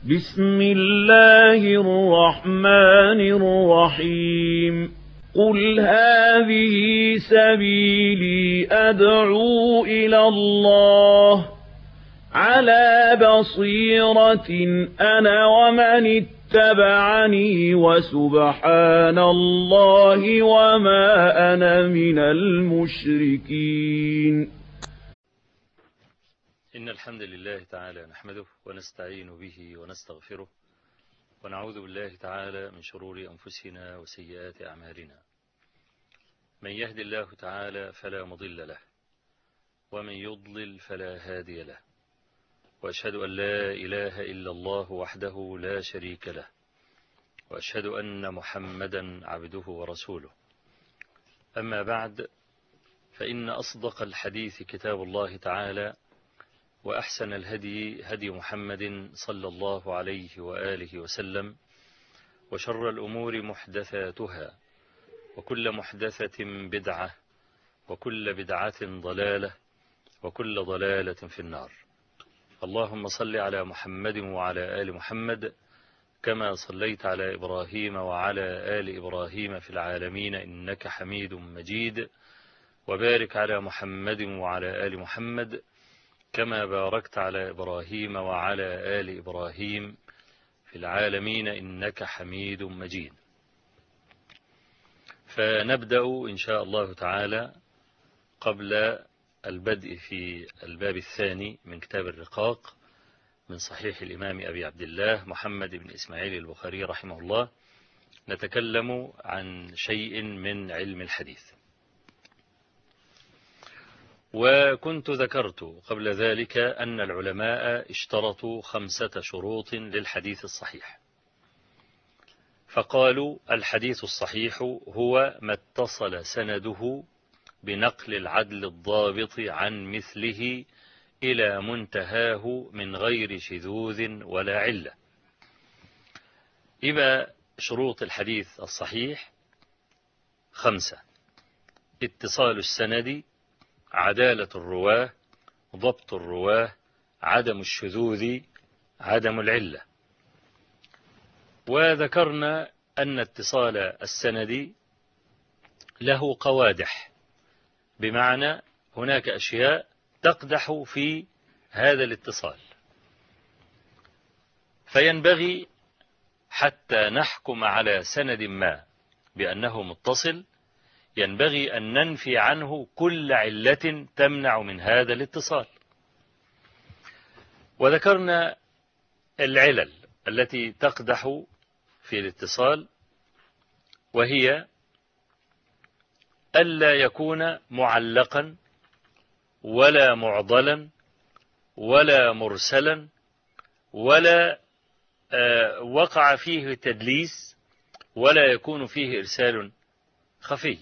بسم الله الرحمن الرحيم قل هذه سبيلي أدعو إلى الله على بصيرة أنا ومن اتبعني وسبحان الله وما أنا من المشركين إن الحمد لله تعالى نحمده ونستعين به ونستغفره ونعوذ بالله تعالى من شرور أنفسنا وسيئات أعمالنا من يهد الله تعالى فلا مضل له ومن يضلل فلا هادي له وأشهد أن لا إله إلا الله وحده لا شريك له وأشهد أن محمدا عبده ورسوله أما بعد فإن أصدق الحديث كتاب الله تعالى وأحسن الهدي هدي محمد صلى الله عليه وآله وسلم وشر الأمور محدثاتها وكل محدثة بدعة وكل بدعة ضلالة وكل ضلالة في النار اللهم صل على محمد وعلى آل محمد كما صليت على إبراهيم وعلى آل إبراهيم في العالمين إنك حميد مجيد وبارك على محمد وعلى آل محمد كما باركت على إبراهيم وعلى آل إبراهيم في العالمين إنك حميد مجيد فنبدأ إن شاء الله تعالى قبل البدء في الباب الثاني من كتاب الرقاق من صحيح الإمام أبي عبد الله محمد بن إسماعيل البخاري رحمه الله نتكلم عن شيء من علم الحديث وكنت ذكرت قبل ذلك أن العلماء اشترطوا خمسة شروط للحديث الصحيح فقالوا الحديث الصحيح هو ما اتصل سنده بنقل العدل الضابط عن مثله إلى منتهاه من غير شذوذ ولا علة إذا شروط الحديث الصحيح خمسة اتصال السند عدالة الرواه ضبط الرواه عدم الشذوذ عدم العلة وذكرنا أن اتصال السند له قوادح بمعنى هناك أشياء تقدح في هذا الاتصال فينبغي حتى نحكم على سند ما بأنه متصل ينبغي أن ننفي عنه كل علة تمنع من هذا الاتصال وذكرنا العلل التي تقدح في الاتصال وهي ألا يكون معلقا ولا معضلا ولا مرسلا ولا وقع فيه تدليس ولا يكون فيه إرسال خفي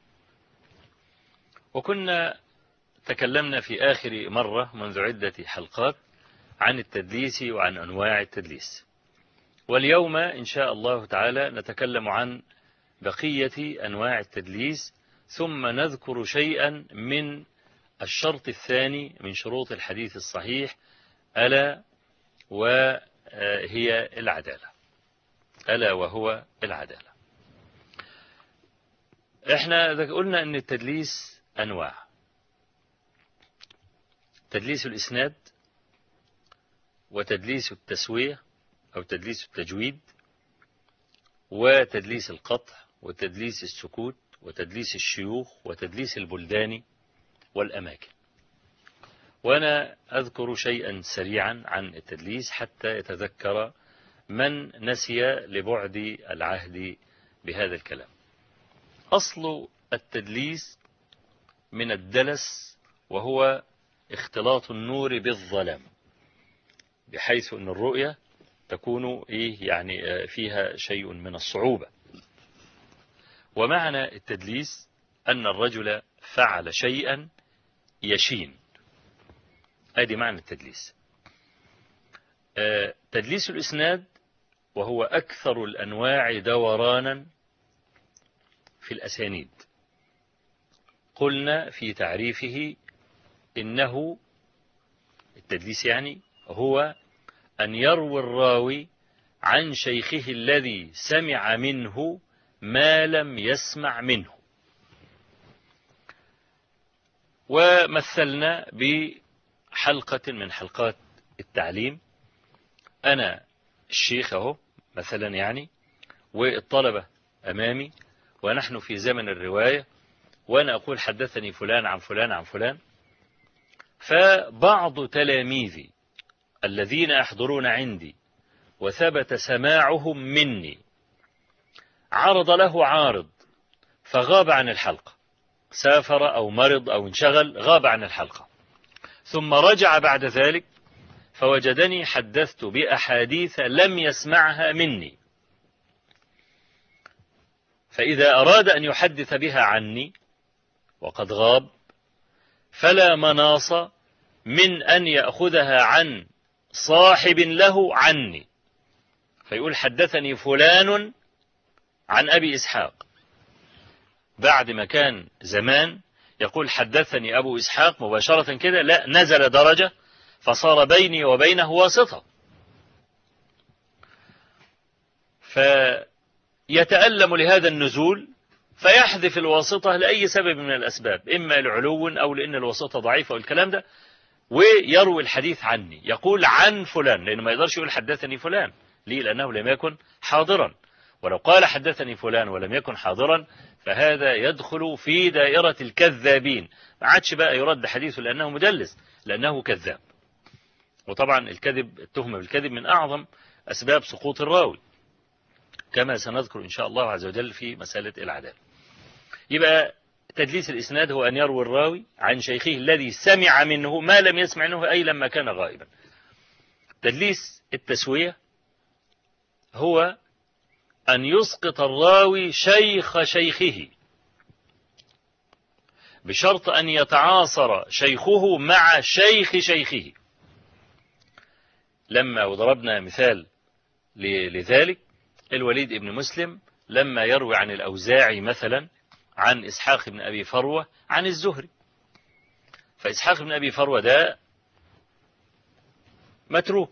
وكنا تكلمنا في آخر مرة منذ عدة حلقات عن التدليس وعن أنواع التدليس واليوم إن شاء الله تعالى نتكلم عن بقية أنواع التدليس ثم نذكر شيئا من الشرط الثاني من شروط الحديث الصحيح ألا وهي العدالة ألا وهو العدالة احنا قلنا ان التدليس أنواع تدليس الإسناد وتدليس التسوية أو تدليس التجويد وتدليس القطع وتدليس السكوت وتدليس الشيوخ وتدليس البلدان والأماكن وأنا أذكر شيئا سريعا عن التدليس حتى يتذكر من نسي لبعد العهد بهذا الكلام أصل التدليس من الدلس وهو اختلاط النور بالظلام بحيث أن الرؤية تكون إيه يعني فيها شيء من الصعوبة ومعنى التدليس أن الرجل فعل شيئا يشين هذه معنى التدليس تدليس الإسناد وهو أكثر الأنواع دورانا في الأسانيد قلنا في تعريفه إنه التدليس يعني هو أن يروي الراوي عن شيخه الذي سمع منه ما لم يسمع منه ومثلنا بحلقة من حلقات التعليم أنا الشيخ أهو مثلا يعني والطلبة أمامي ونحن في زمن الرواية وأنا أقول حدثني فلان عن فلان عن فلان فبعض تلاميذي الذين يحضرون عندي وثبت سماعهم مني عرض له عارض فغاب عن الحلقة سافر أو مرض أو انشغل غاب عن الحلقة ثم رجع بعد ذلك فوجدني حدثت بأحاديث لم يسمعها مني فإذا أراد أن يحدث بها عني وقد غاب فلا مناص من أن يأخذها عن صاحب له عني فيقول حدثني فلان عن أبي إسحاق بعد ما كان زمان يقول حدثني أبو إسحاق مباشرة كده لا نزل درجة فصار بيني وبينه واسطة فيتألم لهذا النزول فيحذف الواسطة لأي سبب من الأسباب إما لعلو أو لأن الواسطة ضعيفة والكلام ده ويروي الحديث عني يقول عن فلان لأنه ما يقدرش يقول حدثني فلان ليه لأنه لم يكن حاضرا ولو قال حدثني فلان ولم يكن حاضرا فهذا يدخل في دائرة الكذابين ما عادش بقى يرد حديثه لأنه مدلس لأنه كذاب وطبعا الكذب التهمة بالكذب من أعظم أسباب سقوط الراوي كما سنذكر إن شاء الله عز وجل في مسألة العدالة يبقى تدليس الإسناد هو أن يروي الراوي عن شيخه الذي سمع منه ما لم يسمع منه أي لما كان غائبا تدليس التسوية هو أن يسقط الراوي شيخ شيخه بشرط أن يتعاصر شيخه مع شيخ شيخه لما وضربنا مثال لذلك الوليد ابن مسلم لما يروي عن الأوزاعي مثلا عن إسحاق بن أبي فروة عن الزهري فإسحاق بن أبي فروة ده متروك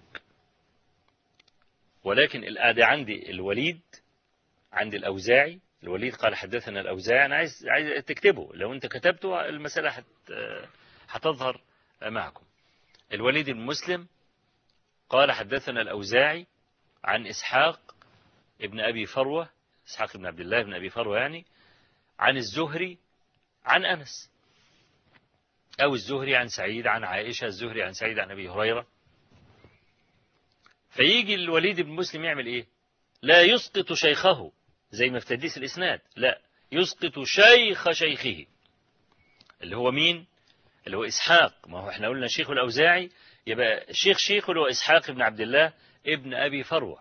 ولكن الآدي عندي الوليد عند الأوزاعي الوليد قال حدثنا الأوزاعي أنا عايز, عايز تكتبه لو أنت كتبته المسألة حت هتظهر معكم الوليد المسلم قال حدثنا الأوزاعي عن إسحاق ابن أبي فروة إسحاق بن عبد الله بن أبي فروة يعني عن الزهري عن أنس أو الزهري عن سعيد عن عائشة الزهري عن سعيد عن أبي هريرة فيجي الوليد بن مسلم يعمل إيه لا يسقط شيخه زي ما في تدليس الإسناد لا يسقط شيخ شيخه اللي هو مين اللي هو إسحاق ما هو احنا قلنا شيخ الأوزاعي يبقى شيخ شيخه اللي هو إسحاق بن عبد الله ابن أبي فروة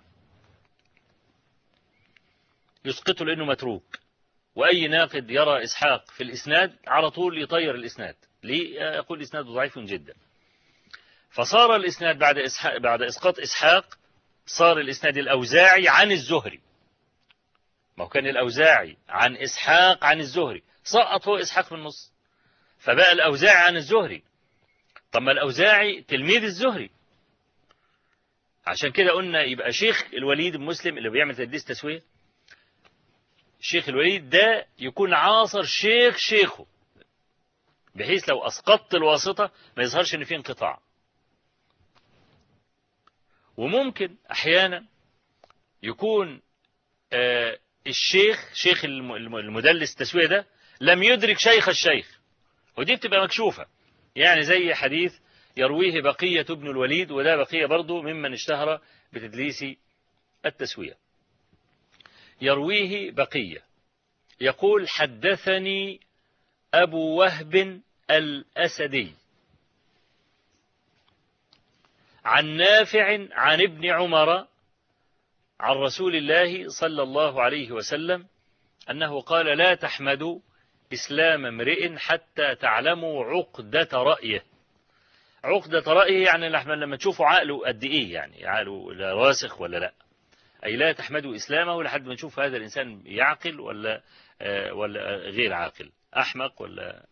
يسقطه لأنه متروك وأي ناقد يرى إسحاق في الإسناد على طول يطير الإسناد ليه يقول الإسناد ضعيف جدا فصار الإسناد بعد إسحاق بعد إسقاط إسحاق صار الإسناد الأوزاعي عن الزهري ما هو كان الأوزاعي عن إسحاق عن الزهري سقط هو إسحاق في النص فبقى الأوزاعي عن الزهري طب ما الأوزاعي تلميذ الزهري عشان كده قلنا يبقى شيخ الوليد المسلم اللي بيعمل تدليس تسوية شيخ الوليد ده يكون عاصر شيخ شيخه بحيث لو أسقطت الواسطة ما يظهرش إن في انقطاع وممكن أحيانا يكون آه الشيخ شيخ المدلس التسوية ده لم يدرك شيخ الشيخ ودي بتبقى مكشوفة يعني زي حديث يرويه بقية ابن الوليد وده بقية برضه ممن اشتهر بتدليس التسوية يرويه بقية يقول حدثني أبو وهب الأسدي عن نافع عن ابن عمر عن رسول الله صلى الله عليه وسلم أنه قال لا تحمدوا إسلام امرئ حتى تعلموا عقدة رأيه عقدة رأيه يعني لما تشوفوا عقله قد إيه يعني عقله راسخ ولا لا أي لا تحمدوا إسلامه لحد ما نشوف هذا الإنسان يعقل ولا ولا غير عاقل أحمق ولا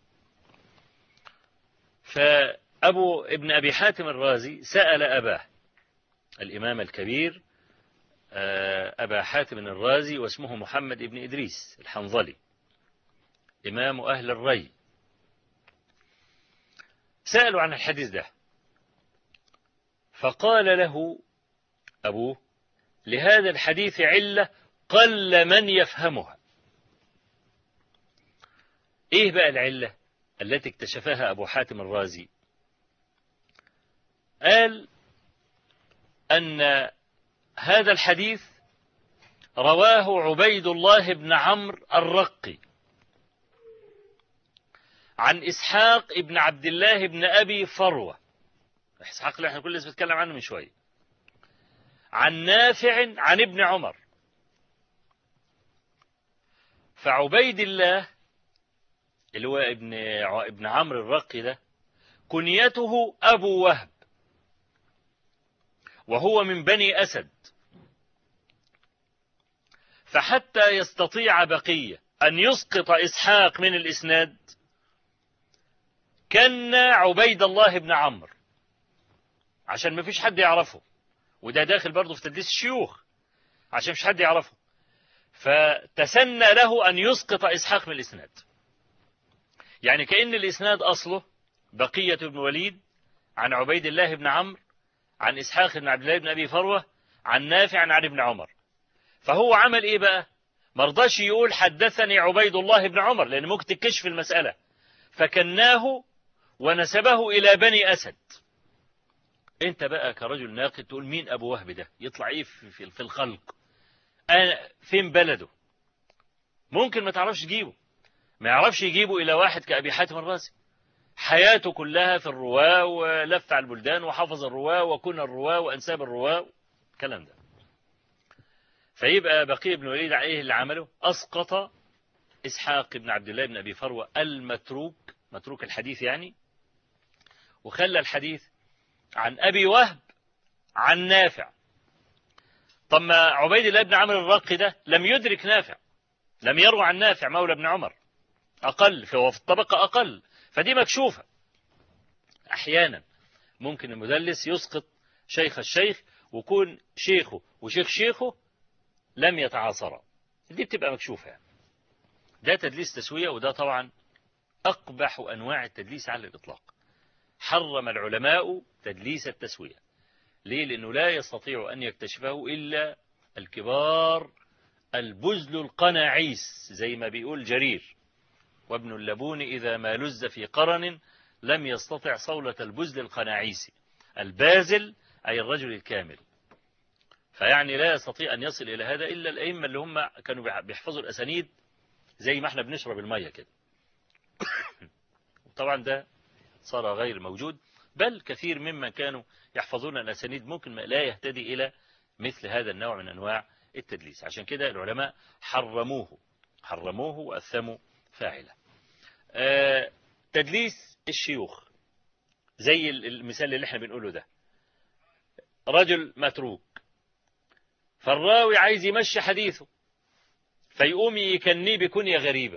فأبو ابن أبي حاتم الرازي سأل أباه الإمام الكبير أبا حاتم الرازي واسمه محمد بن إدريس الحنظلي إمام أهل الري سألوا عن الحديث ده فقال له أبوه لهذا الحديث علة قل من يفهمها إيه بقى العلة التي اكتشفها أبو حاتم الرازي قال أن هذا الحديث رواه عبيد الله بن عمرو الرقي عن إسحاق ابن عبد الله بن أبي فروة إسحاق اللي احنا كل لسه بنتكلم عنه من شوية عن نافع عن ابن عمر فعبيد الله اللي هو ابن ابن عمرو الرقي ده كنيته أبو وهب وهو من بني أسد فحتى يستطيع بقية أن يسقط إسحاق من الإسناد كان عبيد الله بن عمرو عشان ما فيش حد يعرفه وده داخل برضه في تدليس الشيوخ عشان مش حد يعرفه فتسنى له أن يسقط إسحاق من الإسناد يعني كأن الإسناد أصله بقية بن وليد عن عبيد الله بن عمرو عن إسحاق بن عبد الله بن أبي فروة عن نافع عن ابن عمر فهو عمل إيه بقى مرضاش يقول حدثني عبيد الله بن عمر لأن ممكن تكشف المسألة فكناه ونسبه إلى بني أسد أنت بقى كرجل ناقد تقول مين أبو وهب ده يطلع إيه في, في الخلق أنا فين بلده ممكن ما تعرفش تجيبه ما يعرفش يجيبه إلى واحد كأبي حاتم الرازي حياته كلها في الرواة ولف على البلدان وحفظ الرواة وكن الرواة وأنساب الرواة الكلام ده فيبقى بقي بن وليد عليه اللي عمله أسقط إسحاق بن عبد الله بن أبي فروة المتروك متروك الحديث يعني وخلى الحديث عن أبي وهب عن نافع طب ما عبيد الله بن عمرو الرقي ده لم يدرك نافع لم يروى عن نافع مولى بن عمر أقل فهو في الطبقة أقل فدي مكشوفة أحيانا ممكن المدلس يسقط شيخ الشيخ ويكون شيخه وشيخ شيخه لم يتعاصرا دي بتبقى مكشوفة يعني. ده تدليس تسوية وده طبعا أقبح أنواع التدليس على الإطلاق حرم العلماء تدليس التسوية ليه لأنه لا يستطيع أن يكتشفه إلا الكبار البزل القناعيس زي ما بيقول جرير وابن اللبون إذا ما لز في قرن لم يستطع صولة البزل القناعيسي البازل أي الرجل الكامل فيعني لا يستطيع أن يصل إلى هذا إلا الأئمة اللي هم كانوا بيحفظوا الأسانيد زي ما احنا بنشرب المية كده طبعا ده صار غير موجود بل كثير ممن كانوا يحفظون الأسانيد ممكن لا يهتدي إلى مثل هذا النوع من أنواع التدليس عشان كده العلماء حرموه حرموه وأثموا فاعله آه تدليس الشيوخ زي المثال اللي احنا بنقوله ده رجل متروك فالراوي عايز يمشي حديثه فيقوم يكنيه بكنية غريبة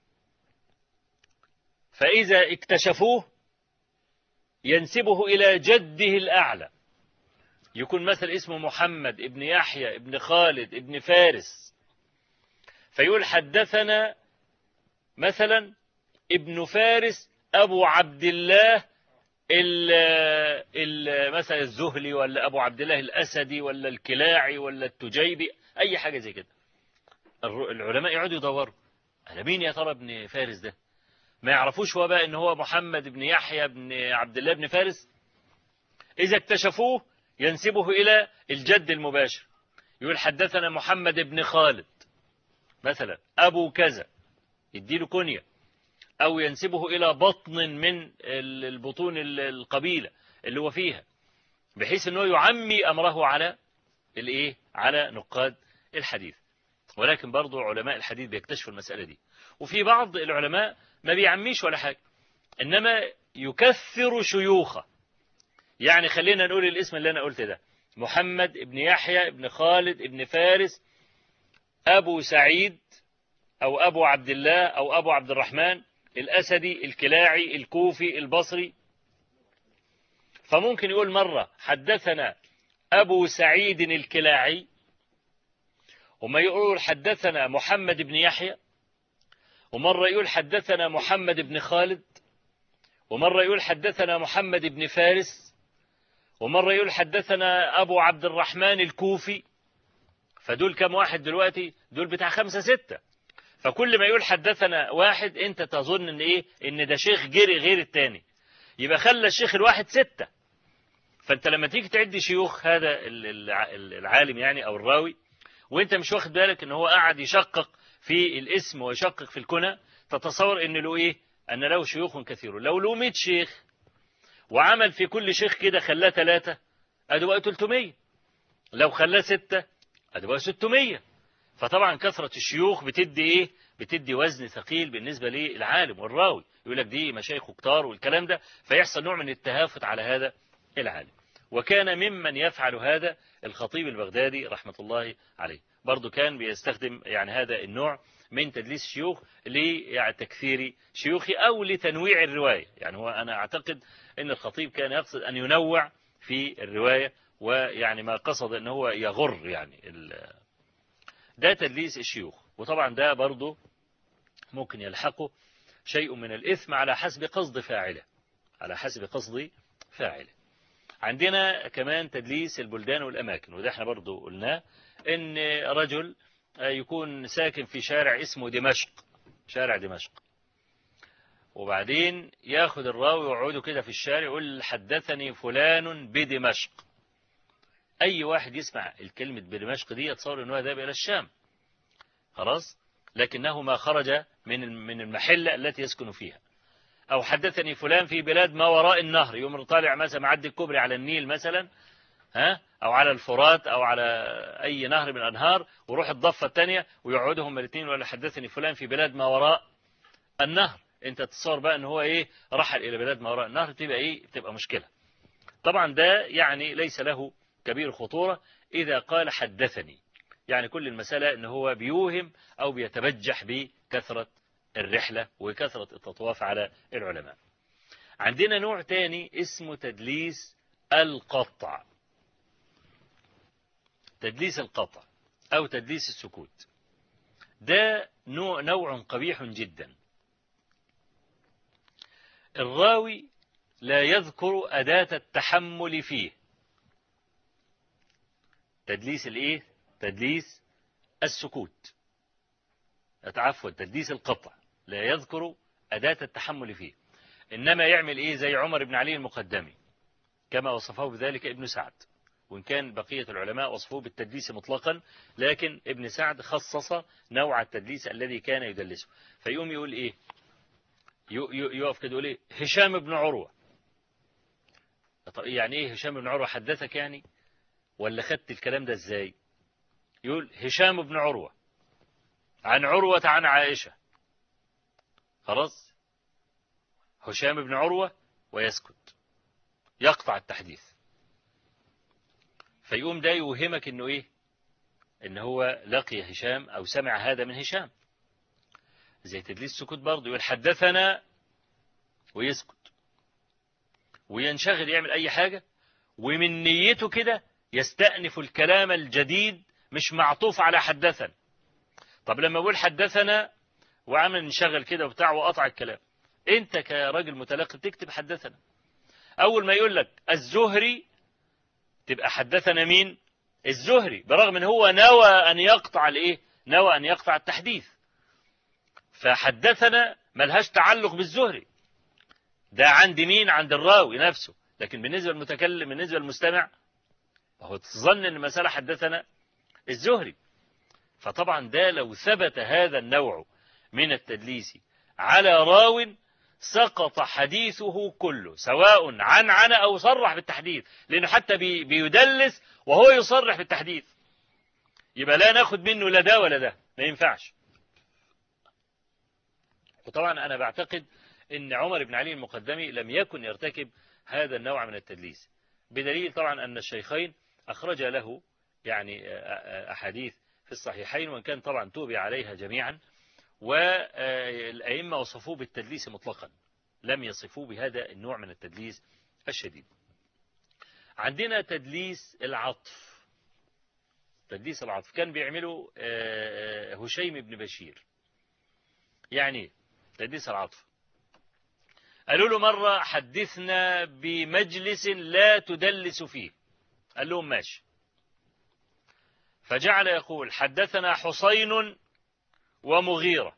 فإذا اكتشفوه ينسبه إلى جده الأعلى يكون مثل اسمه محمد ابن يحيى ابن خالد ابن فارس فيقول حدثنا مثلا ابن فارس أبو عبد الله ال ال مثلا الزهلي ولا أبو عبد الله الأسدي ولا الكلاعي ولا التجيبي أي حاجة زي كده العلماء يقعدوا يدوروا على مين يا ترى ابن فارس ده ما يعرفوش هو بقى ان هو محمد بن يحيى بن عبد الله بن فارس إذا اكتشفوه ينسبه إلى الجد المباشر يقول حدثنا محمد بن خالد مثلا أبو كذا يديله كنية أو ينسبه إلى بطن من البطون القبيلة اللي هو فيها بحيث أنه يعمي أمره على الإيه على نقاد الحديث ولكن برضو علماء الحديث بيكتشفوا المسألة دي وفي بعض العلماء ما بيعميش ولا حاجة إنما يكثر شيوخه يعني خلينا نقول الاسم اللي أنا قلت ده محمد ابن يحيى ابن خالد ابن فارس أبو سعيد أو أبو عبد الله أو أبو عبد الرحمن الأسدي الكلاعي الكوفي البصري فممكن يقول مرة حدثنا أبو سعيد الكلاعي وما يقول حدثنا محمد بن يحيى ومرة يقول حدثنا محمد بن خالد ومرة يقول حدثنا محمد بن فارس ومرة يقول حدثنا أبو عبد الرحمن الكوفي فدول كم واحد دلوقتي دول بتاع خمسة ستة فكل ما يقول حدثنا واحد انت تظن ان ايه ان ده شيخ جري غير التاني يبقى خلى الشيخ الواحد ستة فانت لما تيجي تعد شيوخ هذا العالم يعني او الراوي وانت مش واخد بالك ان هو قاعد يشقق في الاسم ويشقق في الكنى تتصور ان له ايه ان له شيوخ كثير لو له 100 شيخ وعمل في كل شيخ كده خلاه ثلاثة ادي بقى 300 لو خلاه ستة ادي بقى 600 فطبعا كثرة الشيوخ بتدي ايه بتدي وزن ثقيل بالنسبة للعالم والراوي يقول لك دي مشايخ كتار والكلام ده فيحصل نوع من التهافت على هذا العالم وكان ممن يفعل هذا الخطيب البغدادي رحمة الله عليه برضو كان بيستخدم يعني هذا النوع من تدليس الشيوخ لتكثير شيوخي أو لتنويع الرواية يعني هو أنا أعتقد أن الخطيب كان يقصد أن ينوع في الرواية ويعني ما قصد أنه هو يغر يعني ده تدليس الشيوخ وطبعا ده برضو ممكن يلحقه شيء من الإثم على حسب قصد فاعله على حسب قصد فاعله عندنا كمان تدليس البلدان والأماكن وده احنا برضو قلناه ان رجل يكون ساكن في شارع اسمه دمشق شارع دمشق وبعدين ياخد الراوي ويقعدوا كده في الشارع يقول حدثني فلان بدمشق اي واحد يسمع الكلمة بدمشق دي يتصور انه ذهب الى الشام خلاص لكنه ما خرج من من المحلة التي يسكن فيها أو حدثني فلان في بلاد ما وراء النهر يوم طالع مثلا معدي الكوبري على النيل مثلا ها أو على الفرات أو على أي نهر من الأنهار وروح الضفة الثانية ويقعدهم الاثنين ولا حدثني فلان في بلاد ما وراء النهر أنت تتصور بقى أن هو إيه رحل إلى بلاد ما وراء النهر تبقى إيه تبقى مشكلة طبعا ده يعني ليس له كبير خطورة إذا قال حدثني يعني كل المسألة أن هو بيوهم أو بيتبجح بكثرة الرحلة وكثرة التطواف على العلماء عندنا نوع تاني اسمه تدليس القطع تدليس القطع أو تدليس السكوت ده نوع, نوع قبيح جدا الراوي لا يذكر أداة التحمل فيه تدليس الايه تدليس السكوت عفوا تدليس القطع لا يذكر أداة التحمل فيه إنما يعمل إيه زي عمر بن علي المقدمي كما وصفه بذلك ابن سعد وإن كان بقية العلماء وصفوه بالتدليس مطلقا لكن ابن سعد خصص نوع التدليس الذي كان يدلسه فيقوم يقول إيه يقف كده يقول إيه هشام بن عروة يعني إيه هشام بن عروة حدثك يعني ولا خدت الكلام ده إزاي يقول هشام بن عروة عن عروة عن عائشة خلاص هشام بن عروة ويسكت يقطع التحديث فيقوم ده يوهمك انه ايه ان هو لقي هشام او سمع هذا من هشام زي تدليس السكوت برضه يقول حدثنا ويسكت وينشغل يعمل اي حاجة ومن نيته كده يستأنف الكلام الجديد مش معطوف على حدثنا طب لما اقول حدثنا وعمل انشغل كده وبتاع وقطع الكلام انت كراجل متلقي تكتب حدثنا اول ما يقول لك الزهري تبقى حدثنا مين الزهري برغم ان هو نوى ان يقطع الايه نوى ان يقطع التحديث فحدثنا ملهاش تعلق بالزهري ده عند مين عند الراوي نفسه لكن بالنسبة للمتكلم بالنسبة للمستمع هو تظن ان المسألة حدثنا الزهري فطبعا ده لو ثبت هذا النوع من التدليس على راو سقط حديثه كله سواء عن عن أو صرح بالتحديث لأنه حتى بي بيدلس وهو يصرح بالتحديث يبقى لا ناخد منه لا ده ولا ده ما ينفعش وطبعا أنا بعتقد أن عمر بن علي المقدمي لم يكن يرتكب هذا النوع من التدليس بدليل طبعا أن الشيخين أخرج له يعني أحاديث في الصحيحين وإن كان طبعا توبي عليها جميعا والأئمة وصفوه بالتدليس مطلقا لم يصفوه بهذا النوع من التدليس الشديد عندنا تدليس العطف تدليس العطف كان بيعمله آه، آه، هشيم بن بشير يعني إيه؟ تدليس العطف قالوا له مرة حدثنا بمجلس لا تدلس فيه قال لهم ماشي فجعل يقول حدثنا حسين ومغيرة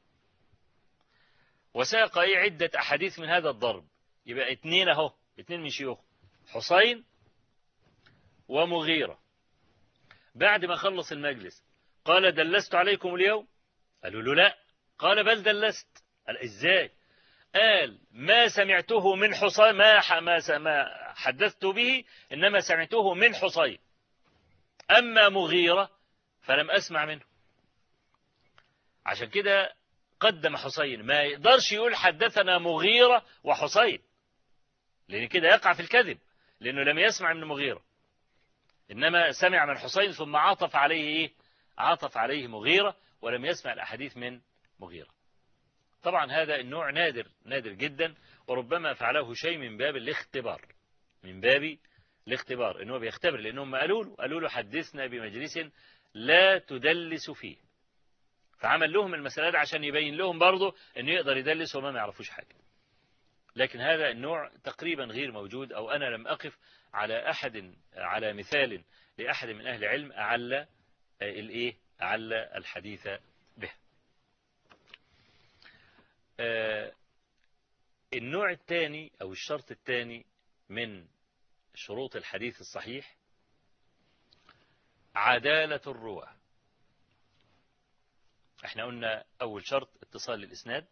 وساق أي عدة أحاديث من هذا الضرب يبقى اتنين أهو اتنين من شيوخ حسين ومغيرة بعد ما خلص المجلس قال دلست عليكم اليوم قالوا له لا قال بل دلست قال ازاي قال ما سمعته من حصين ما ما ما حدثت به انما سمعته من حصين اما مغيرة فلم اسمع منه عشان كده قدم حسين ما يقدرش يقول حدثنا مغيرة وحسين لأن كده يقع في الكذب لأنه لم يسمع من مغيرة إنما سمع من حسين ثم عطف عليه إيه؟ عطف عليه مغيرة ولم يسمع الأحاديث من مغيرة طبعا هذا النوع نادر نادر جدا وربما فعله شيء من باب الاختبار من باب الاختبار انه بيختبر لانهم قالوا له قالوا له حدثنا بمجلس لا تدلس فيه فعمل لهم المسألة دي عشان يبين لهم برضه انه يقدر يدلس وما ما يعرفوش حاجة لكن هذا النوع تقريبا غير موجود او انا لم اقف على احد على مثال لاحد من اهل العلم اعلى الايه اعلى الحديث به النوع الثاني او الشرط الثاني من شروط الحديث الصحيح عدالة الرواه احنا قلنا أول شرط اتصال الإسناد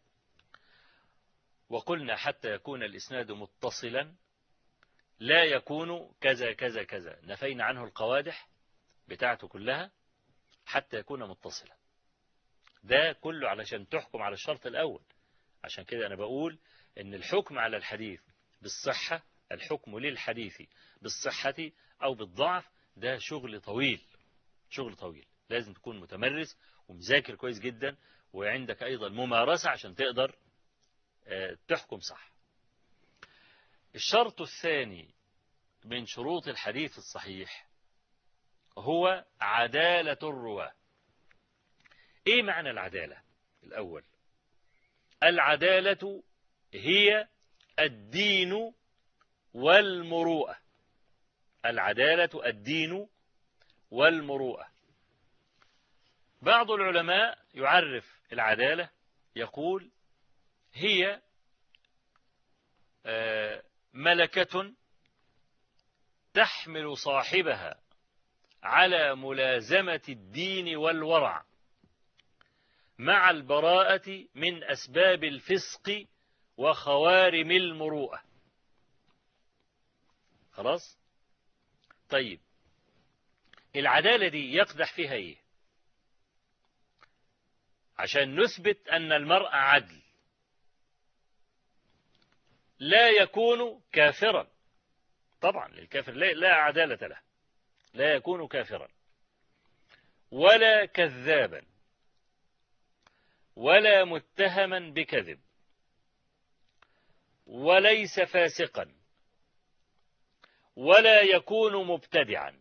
وقلنا حتى يكون الإسناد متصلا لا يكون كذا كذا كذا نفينا عنه القوادح بتاعته كلها حتى يكون متصلا ده كله علشان تحكم على الشرط الأول عشان كده أنا بقول إن الحكم على الحديث بالصحة الحكم للحديث بالصحة أو بالضعف ده شغل طويل شغل طويل لازم تكون متمرس ومذاكر كويس جدا وعندك أيضا ممارسة عشان تقدر تحكم صح الشرط الثاني من شروط الحديث الصحيح هو عدالة الرواة ايه معنى العدالة الاول العدالة هي الدين والمروءة العدالة الدين والمروءة بعض العلماء يعرف العدالة يقول هي ملكة تحمل صاحبها على ملازمة الدين والورع مع البراءة من أسباب الفسق وخوارم المروءة خلاص طيب العدالة دي يقدح فيها ايه عشان نثبت أن المرء عدل لا يكون كافرا طبعا للكافر لا, لا عدالة له لا يكون كافرا ولا كذابا ولا متهما بكذب وليس فاسقا ولا يكون مبتدعا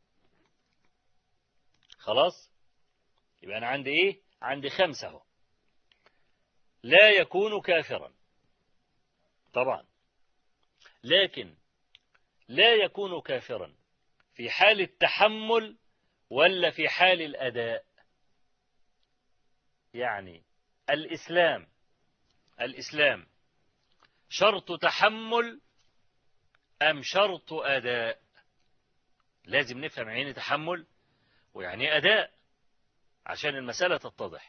خلاص يبقى أنا عندي إيه عندي خمسة هو. لا يكون كافرا طبعا لكن لا يكون كافرا في حال التحمل ولا في حال الأداء يعني الإسلام الإسلام شرط تحمل أم شرط أداء لازم نفهم يعني تحمل ويعني أداء عشان المسألة تتضح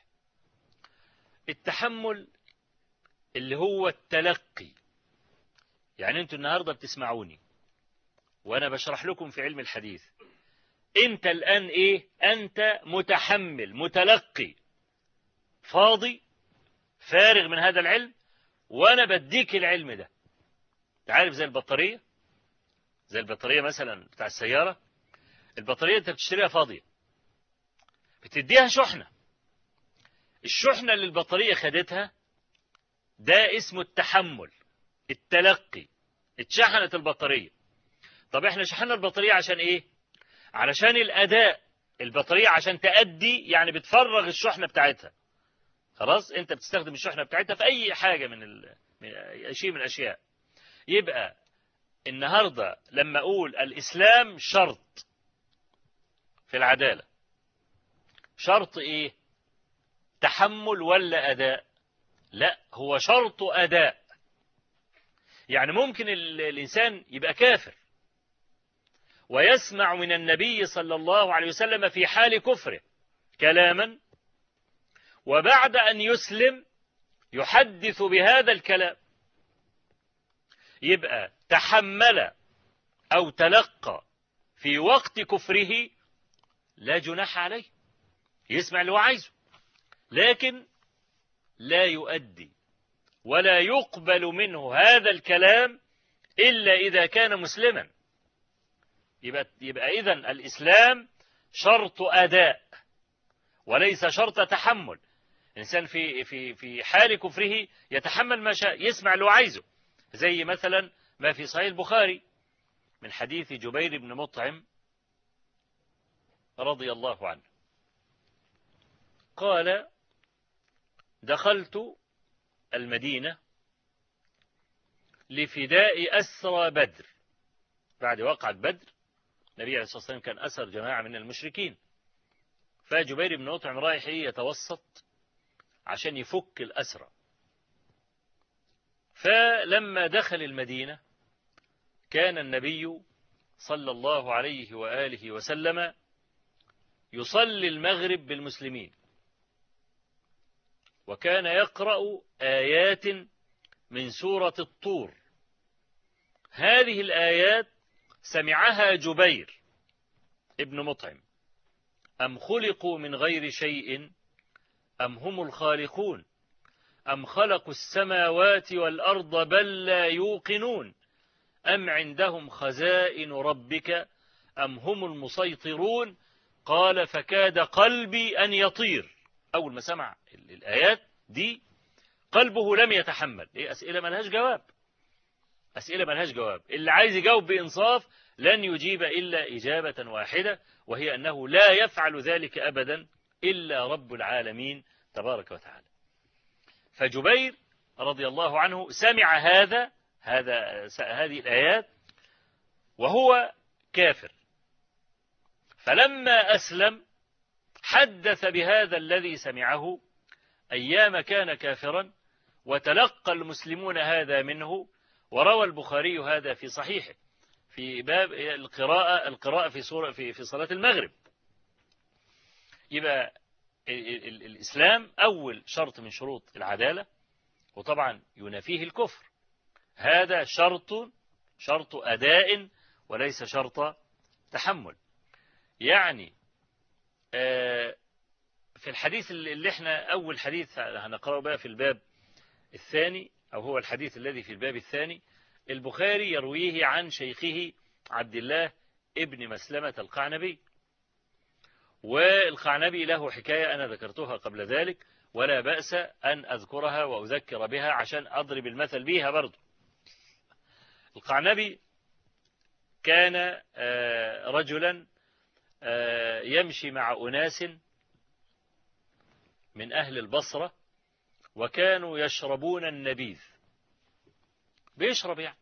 التحمل اللي هو التلقي يعني انتوا النهاردة بتسمعوني وانا بشرح لكم في علم الحديث انت الان ايه انت متحمل متلقي فاضي فارغ من هذا العلم وانا بديك العلم ده تعرف زي البطارية زي البطارية مثلا بتاع السيارة البطارية انت بتشتريها فاضية بتديها شحنة الشحنة اللي البطارية خدتها ده اسمه التحمل التلقي اتشحنت البطارية طب احنا شحنا البطارية عشان ايه علشان الاداء البطارية عشان تأدي يعني بتفرغ الشحنة بتاعتها خلاص انت بتستخدم الشحنة بتاعتها في اي حاجة من, ال... من أي شيء من الاشياء يبقى النهاردة لما اقول الاسلام شرط في العدالة شرط ايه تحمل ولا اداء لا هو شرط اداء يعني ممكن الانسان يبقى كافر ويسمع من النبي صلى الله عليه وسلم في حال كفره كلاما وبعد أن يسلم يحدث بهذا الكلام يبقى تحمل أو تلقى في وقت كفره لا جناح عليه يسمع اللي هو عايزه لكن لا يؤدي ولا يقبل منه هذا الكلام إلا إذا كان مسلما يبقى, يبقى إذا الإسلام شرط أداء وليس شرط تحمل الإنسان في في في حال كفره يتحمل ما شاء يسمع اللي هو عايزه زي مثلا ما في صحيح البخاري من حديث جبير بن مطعم رضي الله عنه قال دخلت المدينة لفداء أسرى بدر بعد وقعة بدر النبي عليه الصلاة والسلام كان أسر جماعة من المشركين فجبير بن مطعم رايح يتوسط عشان يفك الأسرى فلما دخل المدينة كان النبي صلى الله عليه وآله وسلم يصلي المغرب بالمسلمين وكان يقرأ آيات من سورة الطور هذه الآيات سمعها جبير ابن مطعم أم خلقوا من غير شيء أم هم الخالقون أم خلقوا السماوات والأرض بل لا يوقنون أم عندهم خزائن ربك أم هم المسيطرون قال فكاد قلبي أن يطير أول ما سمع الآيات دي قلبه لم يتحمل إيه أسئلة ملهاش جواب أسئلة ملهاش جواب اللي عايز يجاوب بإنصاف لن يجيب إلا إجابة واحدة وهي أنه لا يفعل ذلك أبدا إلا رب العالمين تبارك وتعالى فجبير رضي الله عنه سمع هذا هذا هذه الآيات وهو كافر فلما أسلم حدث بهذا الذي سمعه أيام كان كافرا وتلقى المسلمون هذا منه وروى البخاري هذا في صحيحه في باب القراءة القراءة في سورة في في صلاة المغرب يبقى الإسلام أول شرط من شروط العدالة وطبعا ينافيه الكفر هذا شرط شرط أداء وليس شرط تحمل يعني في الحديث اللي احنا أول حديث هنقرأه بقى في الباب الثاني أو هو الحديث الذي في الباب الثاني البخاري يرويه عن شيخه عبد الله ابن مسلمة القعنبي والقعنبي له حكاية أنا ذكرتها قبل ذلك ولا بأس أن أذكرها وأذكر بها عشان أضرب المثل بيها برضو القعنبي كان رجلا يمشي مع أناس من أهل البصرة وكانوا يشربون النبيذ بيشرب يعني